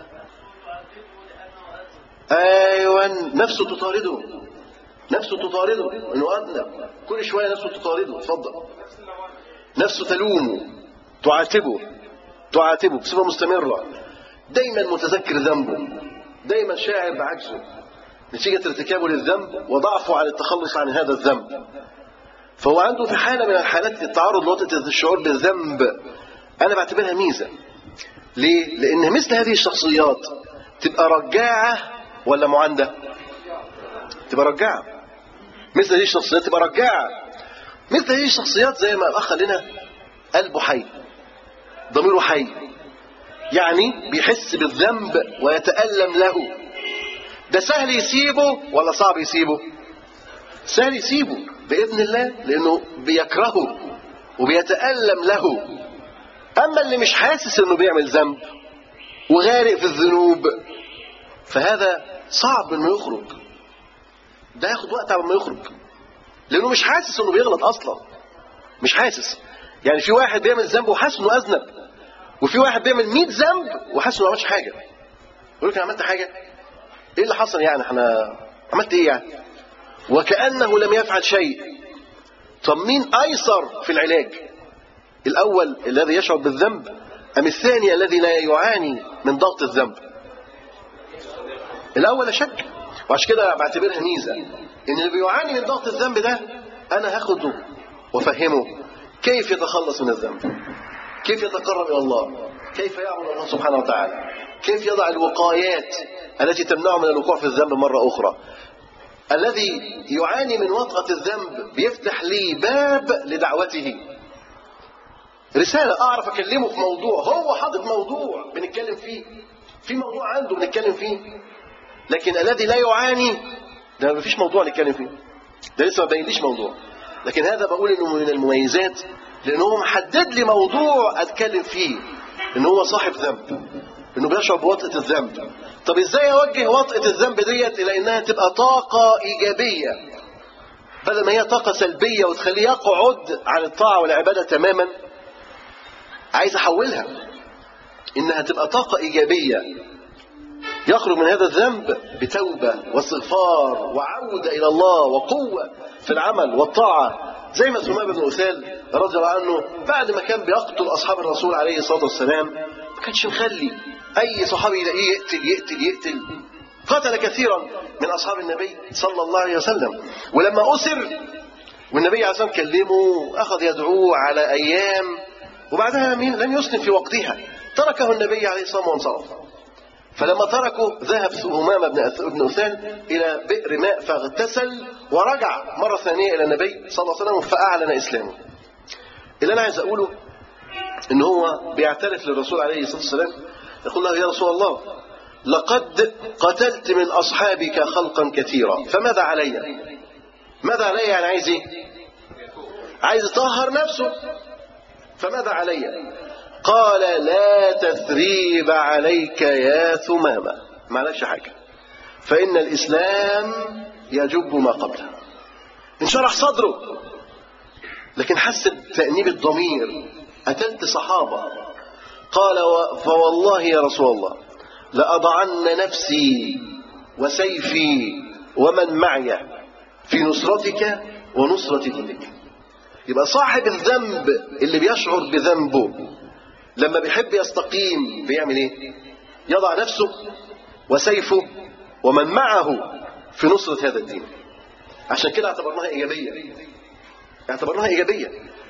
ايوه نفسه تطارده نفسه تطارده انه اذنب كل شويه نفسه تطارده اتفضل نفسه تلومه تعاتبه تعاتبه بصفه مستمره دايما متذكر ذنبه دايما شاعر بعجزه نتيجه ارتكابه للذنب وضعفه عن التخلص عن هذا الذنب فهو عنده في حالة من الحالات التعرض لوطأة الشعور بالذنب أنا بعتبرها ميزة ليه؟ لأن مثل هذه الشخصيات تبقى رجاعة ولا معاندة؟ تبقى رجاعة مثل هذه الشخصيات تبقى رجاعة مثل هذه الشخصيات زي ما الأخ لنا قلبه حي ضميره حي يعني بيحس بالذنب ويتألم له ده سهل يسيبه ولا صعب يسيبه؟ سهل يسيبه بإذن الله لأنه بيكرهه وبيتألم له أما اللي مش حاسس أنه بيعمل ذنب وغارق في الذنوب فهذا صعب أنه يخرج ده ياخد وقت على ما يخرج لأنه مش حاسس أنه بيغلط أصلا مش حاسس يعني في واحد بيعمل ذنب وحاسس أنه أذنب وفي واحد بيعمل 100 ذنب وحاسس أنه ما عملش حاجة يقول لك أنا عملت حاجة إيه اللي حصل يعني احنا عملت إيه يعني وكأنه لم يفعل شيء طب مين أيسر في العلاج الأول الذي يشعر بالذنب أم الثاني الذي لا يعاني من ضغط الذنب الأول لا شك وعشان كده بعتبرها ميزة إن اللي بيعاني من ضغط الذنب ده أنا هاخده وأفهمه كيف يتخلص من الذنب كيف يتقرب إلى الله كيف يعبد الله سبحانه وتعالى كيف يضع الوقايات التي تمنعه من الوقوع في الذنب مرة أخرى الذي يعاني من وطأة الذنب بيفتح لي باب لدعوته رسالة أعرف أكلمه في موضوع هو حاطط موضوع بنتكلم فيه في موضوع عنده بنتكلم فيه لكن الذي لا يعاني ده ما فيش موضوع نتكلم فيه ده لسه ما بينليش موضوع لكن هذا بقول انه من المميزات لان هو محدد لي موضوع اتكلم فيه ان هو صاحب ذنب انه بيشعر بوطأة الذنب طب ازاي اوجه وطأة الذنب ديت الى انها تبقى طاقة ايجابية بدل ما هي طاقة سلبية وتخليه يقعد عن الطاعة والعبادة تماما عايز احولها انها تبقى طاقة ايجابية يخرج من هذا الذنب بتوبة واستغفار وعودة إلى الله وقوة في العمل والطاعة زي ما ثمامة بن أثال رضي الله عنه بعد ما كان بيقتل أصحاب الرسول عليه الصلاة والسلام ما كانش مخلي أي صحابي يلاقيه يقتل يقتل يقتل قتل كثيرا من أصحاب النبي صلى الله عليه وسلم ولما أسر والنبي عليه الصلاة والسلام كلمه أخذ يدعوه على أيام وبعدها لم يسلم في وقتها تركه النبي عليه الصلاة والسلام وانصرف فلما تركوا ذهب همامة بن ابن أثال إلى بئر ماء فاغتسل ورجع مرة ثانية إلى النبي صلى الله عليه وسلم فأعلن إسلامه اللي أنا عايز أقوله إن هو بيعترف للرسول عليه الصلاة والسلام يقول له يا رسول الله لقد قتلت من أصحابك خلقا كثيرا فماذا علي ماذا علي يعني عايز إيه عايز يطهر نفسه فماذا علي قال لا تثريب عليك يا ثمامة ما عليكش حاجة فإن الإسلام يجب ما قبله انشرح صدره لكن حس بتأنيب الضمير قتلت صحابة قال فوالله يا رسول الله لأضعن نفسي وسيفي ومن معي في نصرتك ونصرة دينك يبقى صاحب الذنب اللي بيشعر بذنبه لما بيحب يستقيم بيعمل ايه يضع نفسه وسيفه ومن معه في نصرة هذا الدين عشان كده اعتبرناها إيجابية اعتبرناها إيجابية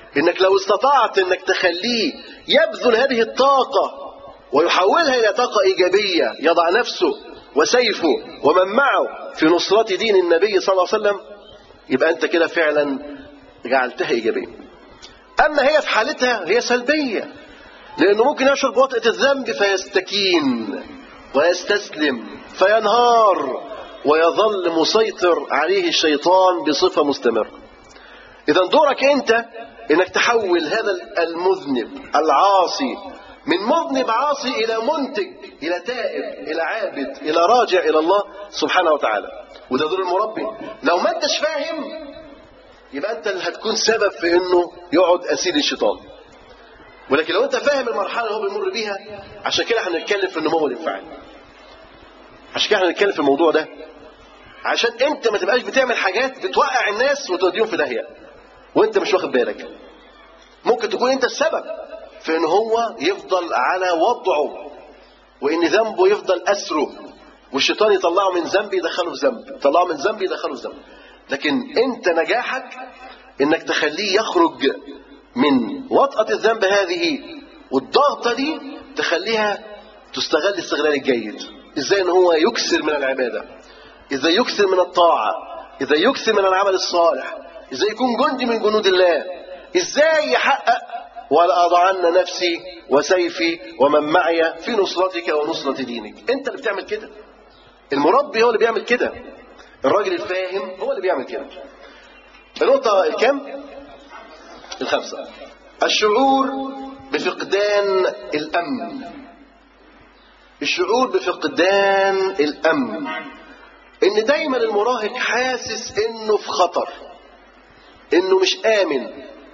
انك لو استطعت انك تخليه يبذل هذه الطاقة ويحولها الى طاقة ايجابية يضع نفسه وسيفه ومن معه في نصرة دين النبي صلى الله عليه وسلم يبقى انت كده فعلا جعلتها ايجابية اما هي في حالتها هي سلبية لانه ممكن يشعر بوطئة الذنب فيستكين ويستسلم فينهار ويظل مسيطر عليه الشيطان بصفة مستمرة إذا دورك أنت إنك تحول هذا المذنب العاصي من مذنب عاصي إلى منتج إلى تائب إلى عابد إلى راجع إلى الله سبحانه وتعالى وده دور المربي لو ما أنتش فاهم يبقى أنت اللي هتكون سبب في إنه يقعد أسير الشيطان ولكن لو أنت فاهم المرحلة اللي هو بيمر بيها عشان كده هنتكلم في النمو الانفعالي عشان كده هنتكلم في الموضوع ده عشان انت ما تبقاش بتعمل حاجات بتوقع الناس وتوديهم في داهيه وانت مش واخد بالك ممكن تكون انت السبب في ان هو يفضل على وضعه وان ذنبه يفضل اسره والشيطان يطلعه من ذنب يدخله في ذنب يطلعه من ذنب يدخله في ذنب لكن انت نجاحك انك تخليه يخرج من وطأة الذنب هذه والضغطة دي تخليها تستغل الاستغلال الجيد ازاي ان هو يكسر من العبادة ازاي يكسر من الطاعة ازاي يكسر من العمل الصالح ازاي يكون جندي من جنود الله ازاي يحقق ولا اضعن نفسي وسيفي ومن معي في نصرتك ونصرة دينك انت اللي بتعمل كده المربي هو اللي بيعمل كده الراجل الفاهم هو اللي بيعمل كده النقطة الكام الخامسة الشعور بفقدان الأمن الشعور بفقدان الأمن إن دايما المراهق حاسس إنه في خطر إنه مش آمن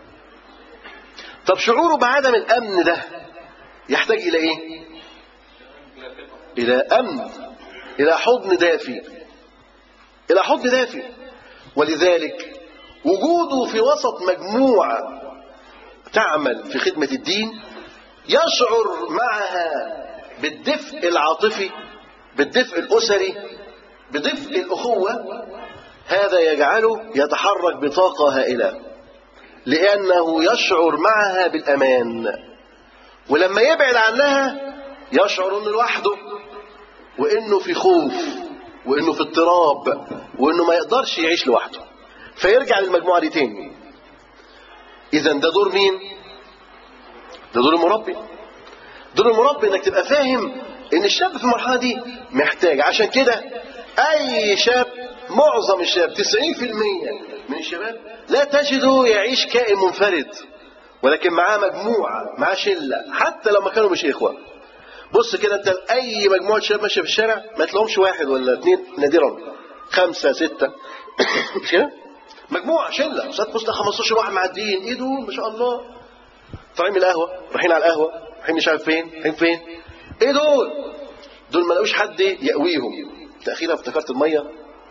طب شعوره بعدم الأمن ده يحتاج إلى إيه؟ إلى أمن إلى حضن دافي إلى حضن دافي ولذلك وجوده في وسط مجموعة تعمل في خدمة الدين يشعر معها بالدفء العاطفي بالدفء الأسري بدفء الأخوة هذا يجعله يتحرك بطاقة هائلة لأنه يشعر معها بالأمان ولما يبعد عنها يشعر أنه لوحده وأنه في خوف وأنه في اضطراب وأنه ما يقدرش يعيش لوحده فيرجع للمجموعة دي تاني إذا ده دور مين؟ ده دور المربي دور المربي انك تبقى فاهم ان الشاب في المرحله دي محتاج عشان كده اي شاب معظم الشباب 90% من الشباب لا تجده يعيش كائن منفرد ولكن معاه مجموعه معاه شله حتى لما كانوا مش اخوه بص كده انت اي مجموعه شباب ماشيه في الشارع ما تلاقيهمش واحد ولا اثنين نادرا خمسه سته مش كده مجموعه شله ساعات تبص 15 واحد معديين ايه دول ما شاء الله طالعين من القهوه رايحين على القهوه رايحين مش عارف فين رايحين فين ايه دول دول ما لقوش حد يأويهم تأخيرا افتكرت الميه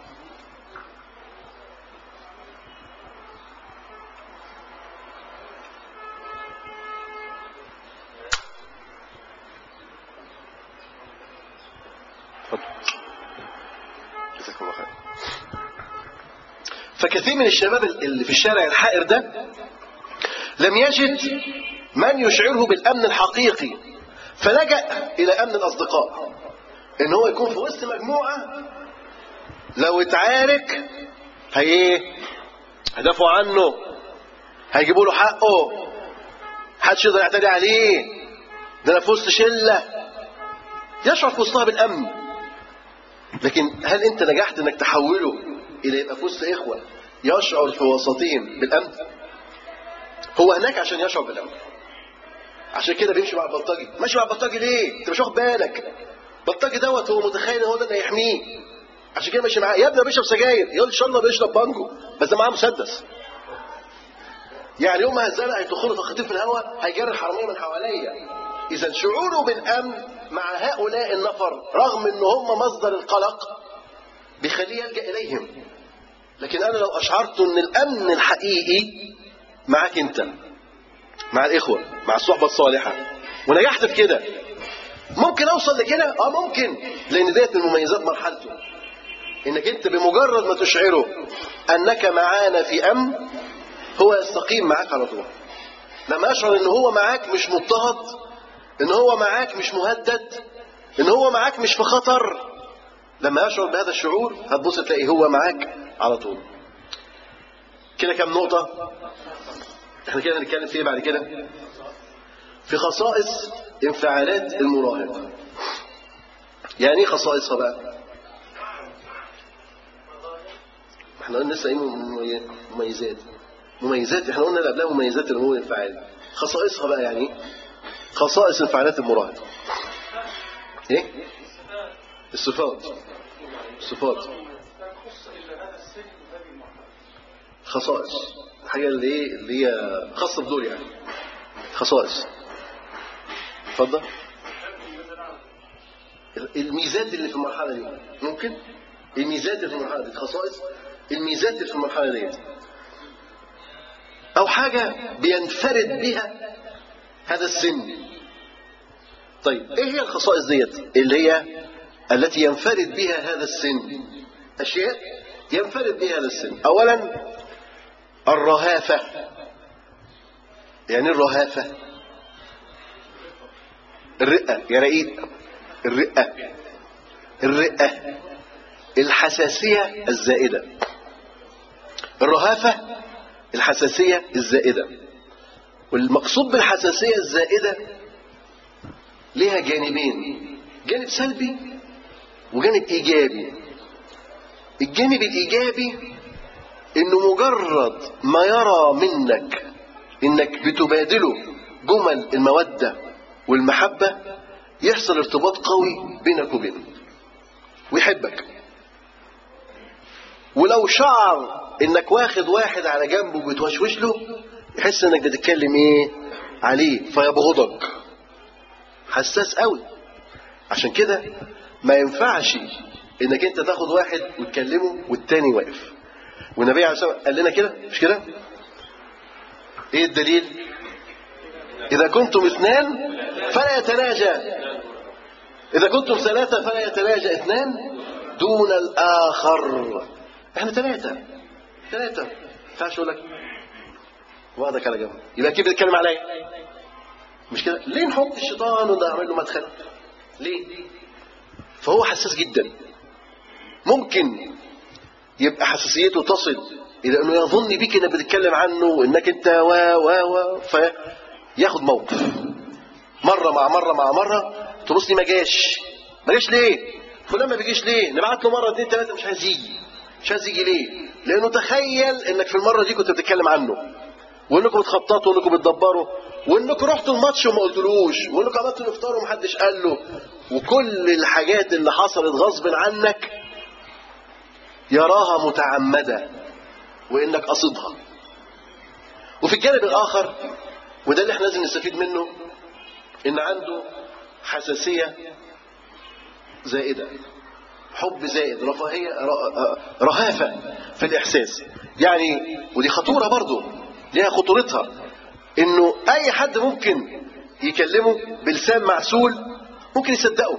جزاكم الله خير فكثير من الشباب اللي في الشارع الحائر ده لم يجد من يشعره بالأمن الحقيقي فلجأ إلى أمن الأصدقاء إن هو يكون في وسط مجموعة لو اتعارك هي هيدافعوا عنه هيجيبوا له حقه محدش يقدر يعتدي عليه ده انا في وسط شله يشعر في وسطها بالامن لكن هل انت نجحت انك تحوله الى يبقى في وسط اخوه يشعر في وسطهم بالامن هو هناك عشان يشعر بالامن عشان كده بيمشي مع البلطجي ماشي مع البلطجي ليه انت مش واخد بالك البلطجي دوت هو متخيل ان هو ده اللي هيحميه عشان كده ماشي معاه يا ابني بيشرب سجاير يقول ان شاء الله بيشرب بانجو بس ده معاه مسدس يعني يوم ما هزلها هيدخلوا طاقتين في الهواء هيجري الحراميه من حواليا اذا شعوره بالامن مع هؤلاء النفر رغم ان هم مصدر القلق بيخليه يلجا اليهم لكن انا لو اشعرت ان الامن الحقيقي معاك انت مع الاخوه مع الصحبه الصالحه ونجحت في كده ممكن اوصل لكده اه ممكن لان ديت من مميزات مرحلته انك انت بمجرد ما تشعره انك معانا في امن هو يستقيم معاك على طول لما يشعر ان هو معاك مش مضطهد ان هو معاك مش مهدد ان هو معاك مش في خطر لما يشعر بهذا الشعور هتبص تلاقي هو معاك على طول كده كام نقطة احنا كده هنتكلم في ايه بعد كده في خصائص انفعالات المراهق يعني ايه خصائصها بقى احنا قلنا لسه ايه ممي- مميزات مميزات احنا قلنا اللي قبلها مميزات النمو الانفعالي خصائصها بقى يعني ايه خصائص انفعالات المراهق ايه الصفات الصفات خصائص الحاجه اللي ايه اللي هي خاصه بدول يعني خصائص اتفضل الميزات اللي في المرحله دي ممكن الميزات اللي في المرحله دي خصائص الميزات اللي في المرحله دي او حاجه بينفرد بها هذا السن طيب ايه هي الخصائص ديت اللي هي التي ينفرد بها هذا السن اشياء ينفرد بها هذا السن اولا الرهافه يعني إيه الرهافه الرقه يا رقيق الرقه الرقه الحساسيه الزائده الرهافه الحساسيه الزائده والمقصود بالحساسيه الزائده لها جانبين جانب سلبي وجانب ايجابي الجانب الايجابي انه مجرد ما يرى منك انك بتبادله جمل الموده والمحبه يحصل ارتباط قوي بينك وبينه ويحبك ولو شعر انك واخد واحد على جنبه وبتوشوش له يحس انك بتتكلم ايه عليه فيبغضك حساس قوي عشان كده ما ينفعش انك انت تاخد واحد وتكلمه والتاني واقف والنبي عليه الصلاه والسلام قال لنا كده مش كده ايه الدليل اذا كنتم اثنان فلا يتناجى اذا كنتم ثلاثه فلا يتناجى اثنان دون الاخر احنا ثلاثه ثلاثه ما ينفعش اقول لك واخدك على جنب يبقى كيف بتتكلم عليا مش كده ليه نحط الشيطان ونعمل له مدخل ليه فهو حساس جدا ممكن يبقى حساسيته تصل الى انه يظن بيك انك بتتكلم عنه وانك انت و و و فياخد موقف مره مع مره مع مره تبص لي ما جاش ما جاش ليه فلان ما بيجيش ليه نبعت له مره اتنين تلاته مش عايز يجي مش عايز يجي ليه لانه تخيل انك في المره دي كنت بتتكلم عنه وانكم بتخططوا وانكم بتدبروا وانكم رحتوا الماتش وما قلتلوش وانكم عملتوا الافطار ومحدش قال له وكل الحاجات اللي حصلت غصب عنك يراها متعمدة وانك قصدها وفي الجانب الاخر وده اللي احنا لازم نستفيد منه ان عنده حساسية زائدة حب زائد رفاهية ر- رهافة في الإحساس يعني ودي خطورة برضو ليها خطورتها إنه أي حد ممكن يكلمه بلسان معسول ممكن يصدقه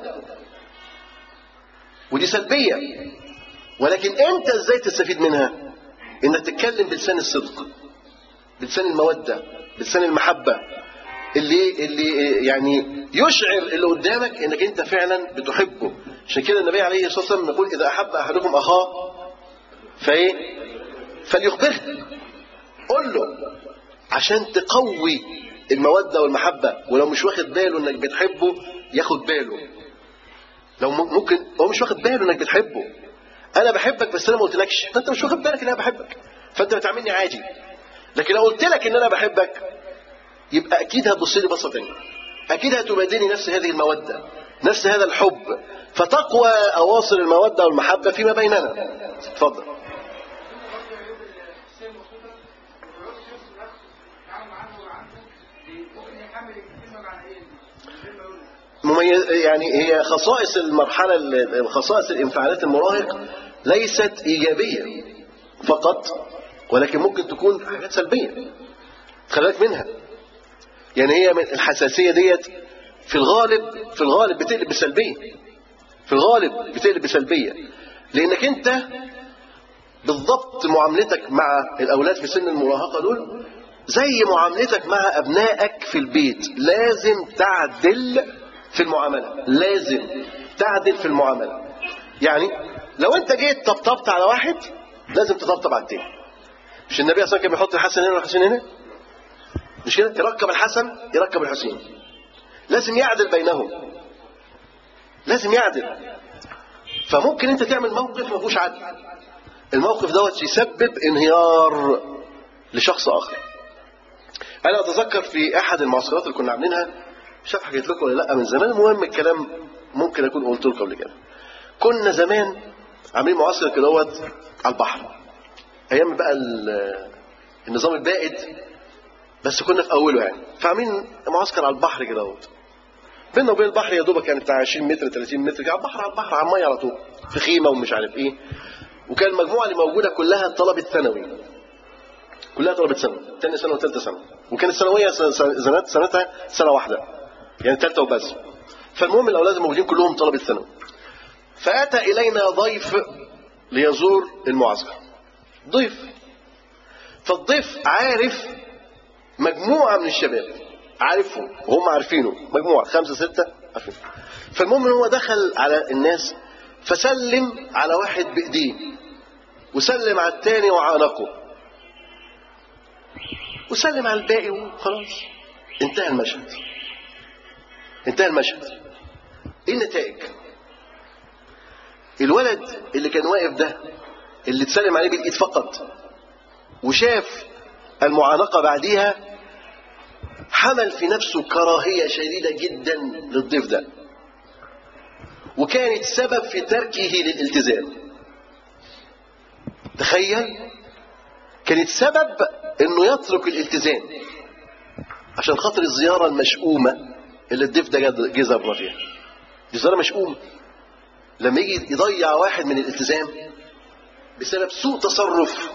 ودي سلبية ولكن أنت إزاي تستفيد منها إنك تتكلم بلسان الصدق بلسان المودة بلسان المحبة اللي اللي يعني يشعر اللي قدامك انك انت فعلا بتحبه عشان كده النبي عليه الصلاه والسلام يقول اذا احب احدكم اخاه فايه فليخبره قول له عشان تقوي الموده والمحبه ولو مش واخد باله انك بتحبه ياخد باله لو م- ممكن هو مش واخد باله انك بتحبه انا بحبك بس انا ما قلتلكش فانت مش واخد بالك ان انا بحبك فانت بتعاملني عادي لكن لو قلت لك ان انا بحبك يبقى اكيد هتبص لي بصه تانية اكيد هتبادلني نفس هذه الموده نفس هذا الحب فتقوى اواصر الموده والمحبه فيما بيننا اتفضل مميز يعني هي خصائص المرحله ال- خصائص الانفعالات المراهق ليست ايجابيه فقط ولكن ممكن تكون حاجات سلبيه خلي بالك منها يعني هي من الحساسيه ديت في الغالب في الغالب بتقلب بسلبيه في الغالب بتقلب بسلبيه لانك انت بالضبط معاملتك مع الاولاد في سن المراهقه دول زي معاملتك مع ابنائك في البيت لازم تعدل في المعامله لازم تعدل في المعامله يعني لو انت جيت طبطبت على واحد لازم تطبطب على التاني مش النبي صلى الله عليه وسلم كان بيحط الحسن هنا والحسين هنا مش كده يركب الحسن يركب الحسين لازم يعدل بينهم لازم يعدل فممكن انت تعمل موقف ما فيهوش عدل الموقف دوت يسبب انهيار لشخص اخر انا اتذكر في احد المعسكرات اللي كنا عاملينها مش عارف حكيت لكم ولا لا من زمان المهم الكلام ممكن اكون قلت لكم قبل كده كنا زمان عاملين معسكر كده دوت على البحر ايام بقى ال- النظام البائد بس كنا في اوله يعني فعاملين معسكر على البحر كده دوت بيننا وبين البحر يا دوبك يعني بتاع 20 متر 30 متر على البحر على البحر على الميه على طول في خيمه ومش عارف ايه وكان المجموعه اللي موجوده كلها طلبه ثانوي كلها طلبه ثانوي ثاني سنه وثالثه سنه وكانت الثانويه س- س- زمان سنتها سنه واحده يعني ثالثه وبس فالمهم الاولاد الموجودين كلهم طلبه ثانوي فاتى الينا ضيف ليزور المعسكر ضيف فالضيف عارف مجموعه من الشباب عارفهم وهم عارفينه مجموعه خمسه سته عارفين فالمهم ان هو دخل على الناس فسلم على واحد بايديه وسلم على الثاني وعانقه وسلم على الباقي وخلاص انتهى المشهد انتهى المشهد ايه النتائج الولد اللي كان واقف ده اللي اتسلم عليه بالايد فقط وشاف المعانقه بعديها حمل في نفسه كراهيه شديده جدا للضيف ده وكانت سبب في تركه للالتزام تخيل كانت سبب انه يترك الالتزام عشان خاطر الزياره المشؤومه اللي الضيف ده جد- جه زارنا فيها دي زياره مشؤومه لما يجي يضيع واحد من الالتزام بسبب سوء تصرف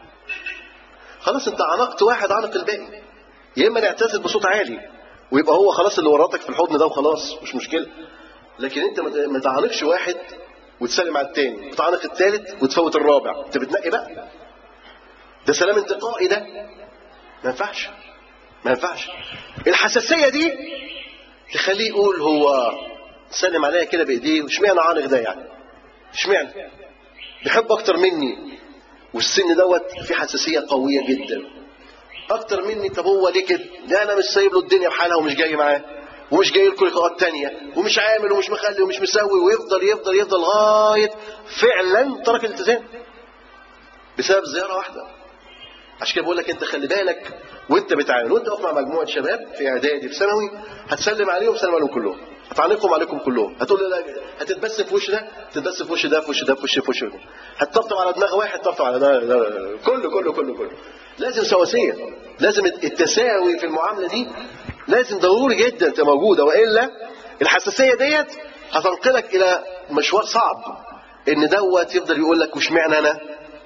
خلاص انت عانقت واحد عانق الباقي يا اما نعتذر بصوت عالي ويبقى هو خلاص اللي ورطك في الحضن ده وخلاص مش مشكله لكن انت ما- ما تعانقش واحد وتسلم على التاني وتعانق التالت وتفوت الرابع انت بتنقي بقى ده سلام انتقائي ده ما ينفعش ما ينفعش الحساسيه دي تخليه يقول هو سلم عليا كده بايديه واشمعنى عانق ده يعني اشمعنى بيحب اكتر مني والسن دوت في حساسيه قويه جدا اكتر مني طب هو ليه كده ده انا مش سايب له الدنيا بحالها ومش جاي معاه ومش جاي لكم لقاءات تانية ومش عامل ومش مخلي ومش مسوي ويفضل يفضل يفضل لغايه فعلا ترك الالتزام بسبب زياره واحده عشان كده بقول لك انت خلي بالك وانت بتعامل وانت واقف مع مجموعه شباب في اعدادي في ثانوي هتسلم عليهم سلم عليهم كلهم هتعانقهم عليكم كلهم هتقول له لا هتتبس في وش ده تتبس في وش ده في وش ده في وش في وش ده هتطبطب على دماغ واحد تطبطب على دماغ ده- كله كله كله كله لازم سواسيه لازم التساوي في المعامله دي لازم ضروري جدا تبقى موجوده والا الحساسيه ديت هتنقلك الى مشوار صعب ان دوت يفضل يقول لك وش معنى انا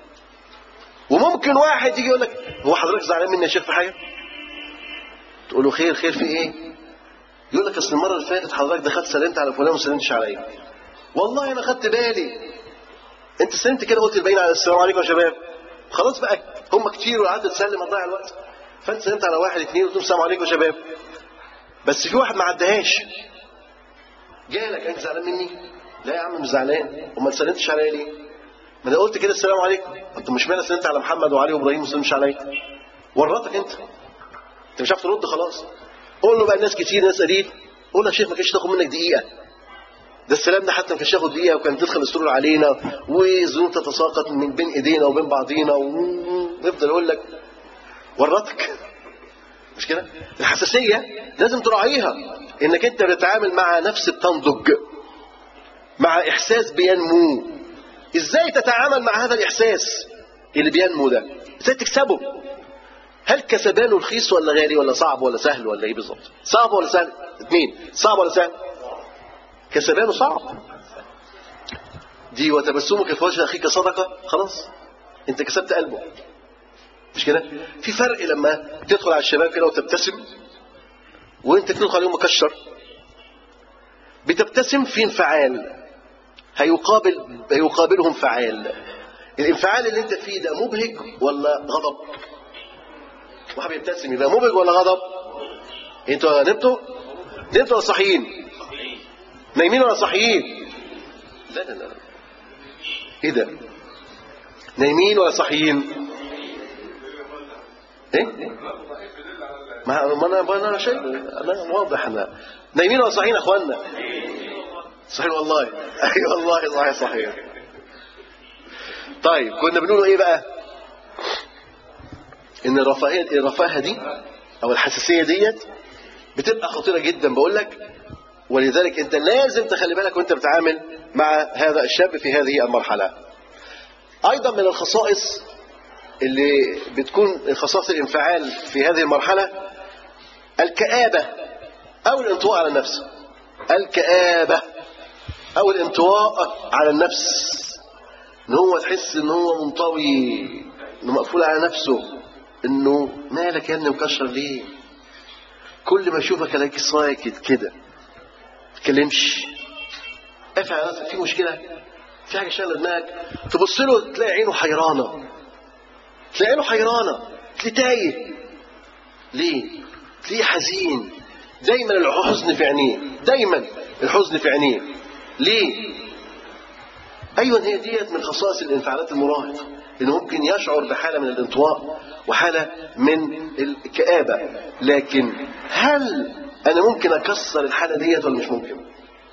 وممكن واحد يجي يقول لك هو حضرتك زعلان مني يا شيخ في حاجه تقول له خير خير في ايه يقول لك اصل المره اللي فاتت حضرتك دخلت سلمت على فلان وما سلمتش عليا والله انا خدت بالي انت سلمت كده قلت الباقيين على السلام عليكم يا شباب خلاص بقى هم كتير وقعدت تسلم هتضيع الوقت فانت سلمت على واحد اثنين وتقول السلام عليكم يا شباب بس في واحد ما عدهاش جالك انت زعلان مني لا يا عم مش زعلان امال سلمتش عليا ليه ما انا قلت كده السلام عليكم انت مش معنى سلمت على محمد وعلي وابراهيم وما سلمش عليا ورطك انت انت مش عارف ترد خلاص قول له بقى الناس كتير ناس قليل قول له يا شيخ ما كانش تاخد منك دقيقه ده السلام ده حتى ما كانش ياخد دقيقه وكان تدخل السرور علينا والذنوب تتساقط من بين ايدينا وبين بعضينا ويفضل يقول لك ورطك مش كده الحساسيه لازم تراعيها انك انت بتتعامل مع نفس بتنضج مع احساس بينمو ازاي تتعامل مع هذا الاحساس اللي بينمو ده ازاي تكسبه هل كسبانه رخيص ولا غالي ولا صعب ولا سهل ولا ايه بالظبط صعب ولا سهل اثنين صعب ولا سهل كسبانه صعب دي وتبسمك في وجه اخيك صدقه خلاص انت كسبت قلبه مش كده في فرق لما تدخل على الشباب كده وتبتسم وانت تدخل عليهم مكشر بتبتسم في انفعال هيقابل هيقابلهم فعال الانفعال اللي انت فيه ده مبهج ولا غضب واحد بيبتسم يبقى مبهج ولا غضب انتوا نمتوا نمتوا ولا صاحيين نايمين ولا صاحيين لا لا لا ايه ده نايمين ولا صاحيين ايه ما ما انا ما انا شايف انا واضح انا نايمين ولا صاحيين يا اخوانا صحيح والله اي والله صحيح صحيح طيب كنا بنقول ايه بقى ان الرفاهيه الرفاهه دي او الحساسيه ديت بتبقى خطيره جدا بقول لك ولذلك انت لازم تخلي بالك وانت بتتعامل مع هذا الشاب في هذه المرحله ايضا من الخصائص اللي بتكون خصائص الانفعال في هذه المرحله الكآبه او الانطواء على النفس الكآبه او الانطواء على النفس ان هو تحس ان هو منطوي انه مقفول على نفسه انه مالك يا ابني مكشر ليه كل ما اشوفك الاقيك ساكت كده تكلمش قافل على نفسك في مشكله في حاجه شغله دماغك تبص له تلاقي عينه حيرانه تلاقي عينه حيرانه تلاقيه تايه ليه تلاقيه حزين دايما الحزن في عينيه دايما الحزن في عينيه ليه ايوه هي ديت من خصائص الانفعالات المراهقه انه ممكن يشعر بحاله من الانطواء وحاله من الكآبه لكن هل انا ممكن اكسر الحاله ديت ولا مش ممكن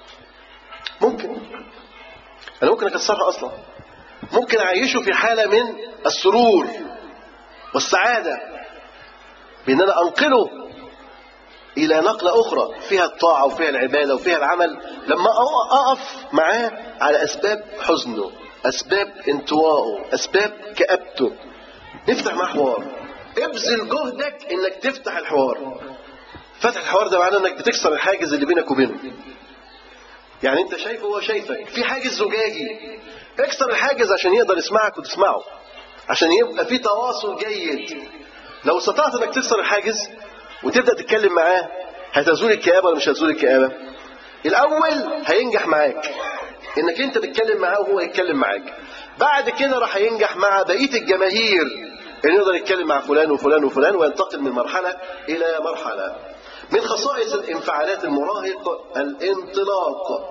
ممكن انا ممكن اكسرها اصلا ممكن اعيشه في حاله من السرور والسعاده بان انا انقله الى نقله اخرى فيها الطاعه وفيها العباده وفيها العمل لما اقف معاه على اسباب حزنه اسباب انطوائه اسباب كابته نفتح معاه حوار ابذل جهدك انك تفتح الحوار فتح الحوار ده معناه انك بتكسر الحاجز اللي بينك وبينه يعني انت شايفه وهو شايفك في حاجز زجاجي اكسر الحاجز عشان يقدر يسمعك وتسمعه عشان يبقى في تواصل جيد لو استطعت انك تكسر الحاجز وتبدا تتكلم معاه هتزول الكآبه ولا مش هتزول الكآبه الاول هينجح معاك انك انت تتكلم معاه وهو يتكلم معاك بعد كده راح ينجح مع بقيه الجماهير انه يقدر يتكلم مع فلان وفلان وفلان وينتقل من مرحله الى مرحله من خصائص الانفعالات المراهق الانطلاق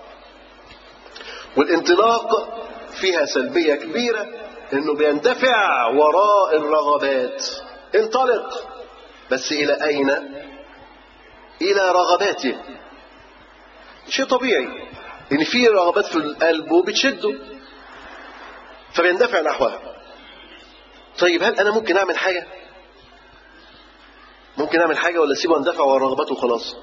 والانطلاق فيها سلبيه كبيره انه بيندفع وراء الرغبات انطلق بس الى اين الى رغباته شيء طبيعي ان في رغبات في القلب وبتشده فبيندفع نحوها طيب هل انا ممكن اعمل حاجه ممكن اعمل حاجه ولا اسيبه اندفع ورا رغبته وخلاص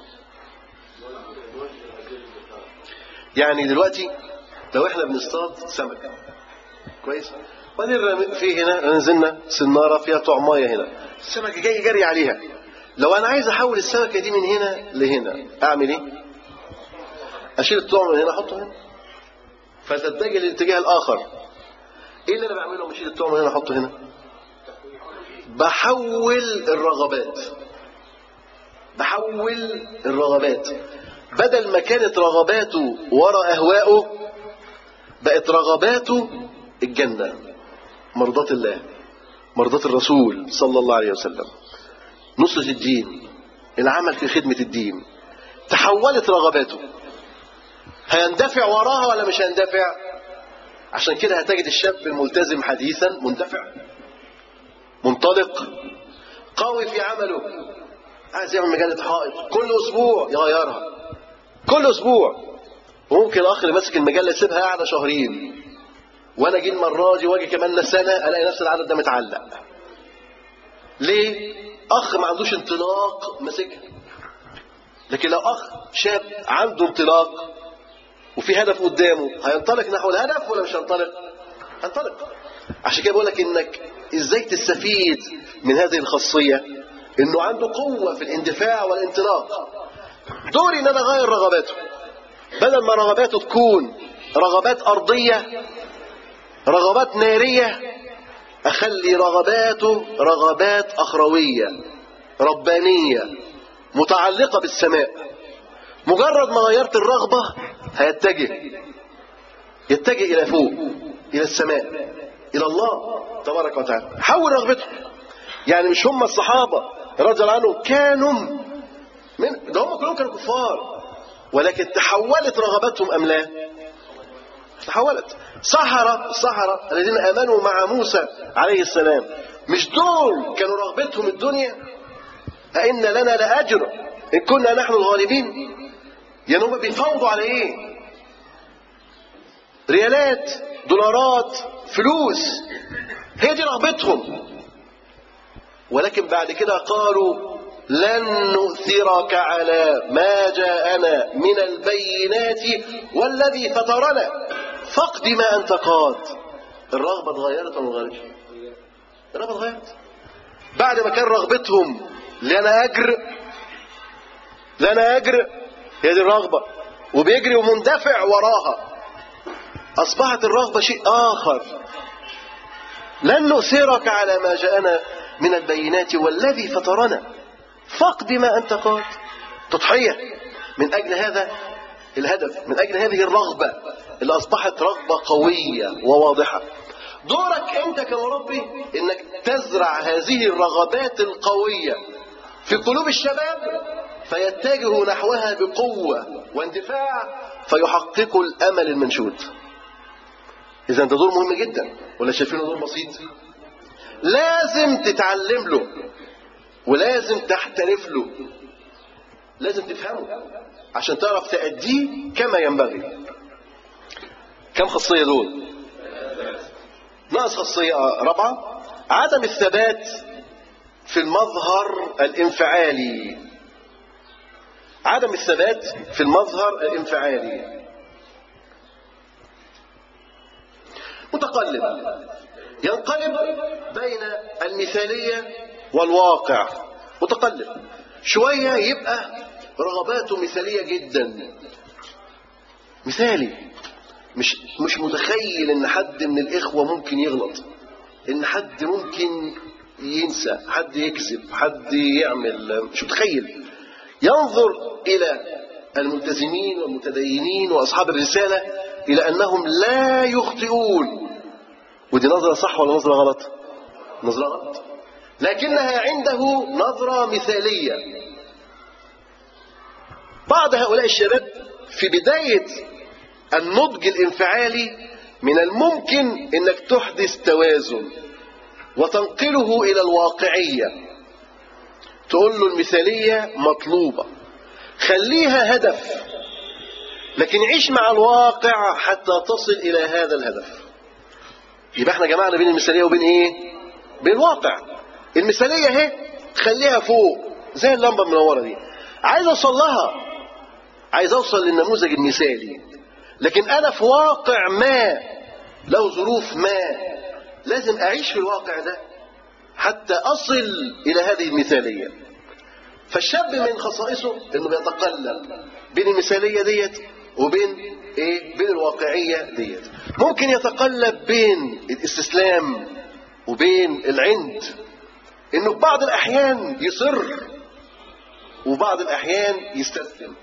يعني دلوقتي لو احنا بنصطاد سمك كويس وبعدين رمي- في هنا نزلنا سناره فيها طعمايه هنا السمك جاي جري عليها لو انا عايز احول السمكه دي من هنا لهنا اعمل ايه اشيل الطعم من هنا احطه هنا فتتجه للاتجاه الاخر ايه اللي انا بعمله لما اشيل الطعم من هنا احطه هنا بحول الرغبات بحول الرغبات بدل ما كانت رغباته ورا اهوائه بقت رغباته الجنه مرضات الله مرضات الرسول صلى الله عليه وسلم نصرة الدين العمل في خدمة الدين تحولت رغباته هيندفع وراها ولا مش هيندفع عشان كده هتجد الشاب الملتزم حديثا مندفع منطلق قوي في عمله عايز يعمل مجلة حائط كل اسبوع يغيرها كل اسبوع وممكن الاخ اللي ماسك المجله يسيبها قاعده شهرين وانا اجي المره دي واجي كمان سنه الاقي نفس العدد ده متعلق ليه اخ ما عندوش انطلاق ماسكها لكن لو اخ شاب عنده انطلاق وفي هدف قدامه هينطلق نحو الهدف ولا مش هينطلق هينطلق عشان كده بقول لك انك ازاي تستفيد من هذه الخاصيه انه عنده قوه في الاندفاع والانطلاق دوري ان انا اغير رغباته بدل ما رغباته تكون رغبات ارضيه رغبات ناريه اخلي رغباته رغبات اخرويه ربانيه متعلقه بالسماء مجرد ما غيرت الرغبه هيتجه يتجه الى فوق الى السماء الى الله تبارك وتعالى حول رغبته يعني مش هم الصحابة رضي الله عنهم كانوا من ده هم كلهم كانوا كفار ولكن تحولت رغبتهم أم لا تحولت سحرة السحرة الذين آمنوا مع موسى عليه السلام مش دول كانوا رغبتهم الدنيا أئن لنا لأجر إن كنا نحن الغالبين يعني هم بيفاوضوا على إيه ريالات دولارات فلوس هي دي رغبتهم ولكن بعد كده قالوا لن نؤثرك على ما جاءنا من البينات والذي فطرنا فاقد ما انت قاد الرغبه اتغيرت ولا ما اتغيرتش؟ الرغبه اتغيرت بعد ما كان رغبتهم لنا اجر لنا اجر هي دي الرغبه وبيجري ومندفع وراها اصبحت الرغبه شيء اخر لن نؤثرك على ما جاءنا من البينات والذي فطرنا فاقد ما أنت قاد تضحية من أجل هذا الهدف من أجل هذه الرغبة اللي أصبحت رغبة قوية وواضحة دورك أنت كمربي أنك تزرع هذه الرغبات القوية في قلوب الشباب فيتجهوا نحوها بقوة واندفاع فيحققوا الأمل المنشود إذا ده دور مهم جدا ولا شايفينه دور بسيط لازم تتعلم له ولازم تحترف له لازم تفهمه عشان تعرف تأديه كما ينبغي كم خاصية دول ناقص خاصية رابعة عدم الثبات في المظهر الانفعالي عدم الثبات في المظهر الانفعالي متقلب ينقلب بين المثالية والواقع متقلب شوية يبقى رغباته مثالية جدا مثالي مش مش متخيل ان حد من الاخوة ممكن يغلط ان حد ممكن ينسى حد يكذب حد يعمل مش متخيل ينظر الى الملتزمين والمتدينين واصحاب الرسالة الى انهم لا يخطئون ودي نظرة صح ولا نظرة غلط نظرة غلط لكنها عنده نظرة مثالية بعض هؤلاء الشباب في بداية النضج الانفعالي من الممكن انك تحدث توازن وتنقله الى الواقعية تقول له المثالية مطلوبة خليها هدف لكن عيش مع الواقع حتى تصل الى هذا الهدف يبقى احنا جمعنا بين المثالية وبين ايه بين الواقع المثالية اهي خليها فوق زي اللمبة المنورة دي عايز اوصل لها عايز اوصل للنموذج المثالي لكن انا في واقع ما له ظروف ما لازم اعيش في الواقع ده حتى اصل الى هذه المثالية فالشاب من خصائصه انه بيتقلب بين المثالية ديت وبين ايه بين الواقعية ديت ممكن يتقلب بين الاستسلام وبين العند انه في بعض الاحيان يصر وبعض الاحيان يستسلم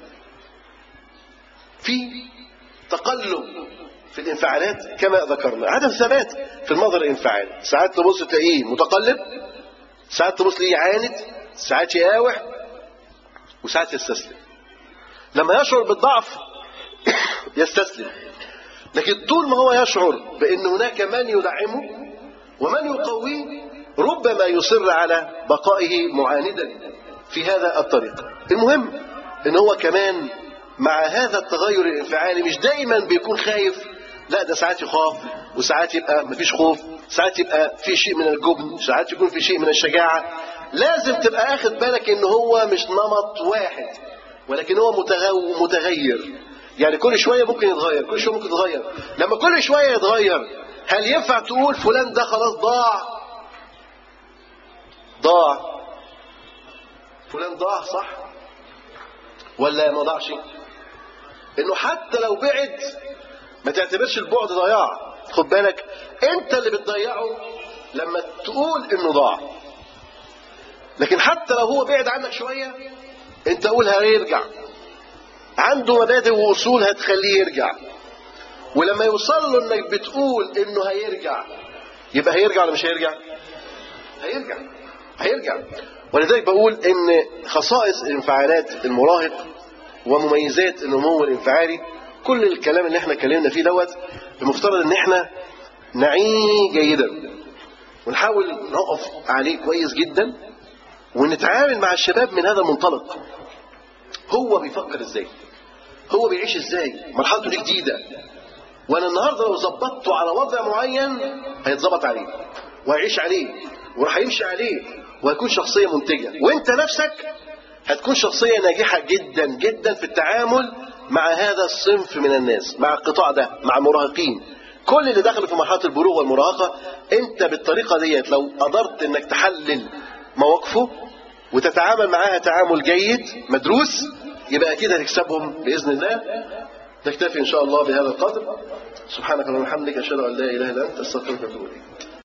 في تقلب في الانفعالات كما ذكرنا عدم ثبات في المظهر الانفعالي ساعات تبص تلاقيه متقلب ساعات تبص تلاقيه يعاند ساعات يقاوح وساعات يستسلم لما يشعر بالضعف يستسلم لكن طول ما هو يشعر بان هناك من يدعمه ومن يقويه ربما يصر على بقائه معاندا في هذا الطريق المهم ان هو كمان مع هذا التغير الانفعالي مش دايما بيكون خايف لا ده ساعات يخاف وساعات يبقى مفيش خوف ساعات يبقى في شيء من الجبن ساعات يكون في شيء من الشجاعة لازم تبقى اخد بالك ان هو مش نمط واحد ولكن هو متغو متغير يعني كل شوية ممكن يتغير كل شوية ممكن يتغير لما كل شوية يتغير هل ينفع تقول فلان ده خلاص ضاع ضاع فلان ضاع صح ولا ما ضاعش انه حتى لو بعد ما تعتبرش البعد ضياع خد بالك انت اللي بتضيعه لما تقول انه ضاع لكن حتى لو هو بعد عنك شوية انت قول هيرجع عنده مبادئ واصول هتخليه يرجع ولما يوصل له انك بتقول انه هيرجع يبقى هيرجع ولا مش هيرجع هيرجع هيرجع ولذلك بقول ان خصائص انفعالات المراهق ومميزات النمو الانفعالي كل الكلام اللي احنا اتكلمنا فيه دوت المفترض ان احنا نعيه جيدا ونحاول نقف عليه كويس جدا ونتعامل مع الشباب من هذا المنطلق هو بيفكر ازاي هو بيعيش ازاي مرحلته دي جديده وانا النهارده لو ظبطته على وضع معين هيتظبط عليه وهيعيش عليه وراح يمشي عليه وهيكون شخصيه منتجه وانت نفسك هتكون شخصيه ناجحه جدا جدا في التعامل مع هذا الصنف من الناس مع القطاع ده مع المراهقين كل اللي دخلوا في مرحله البلوغ والمراهقه انت بالطريقه ديت لو قدرت انك تحلل مواقفه وتتعامل معاها تعامل جيد مدروس يبقى اكيد هتكسبهم باذن الله نكتفي ان شاء الله بهذا القدر سبحانك اللهم وبحمدك اشهد ان لا اله الا انت استغفرك واتوب اليك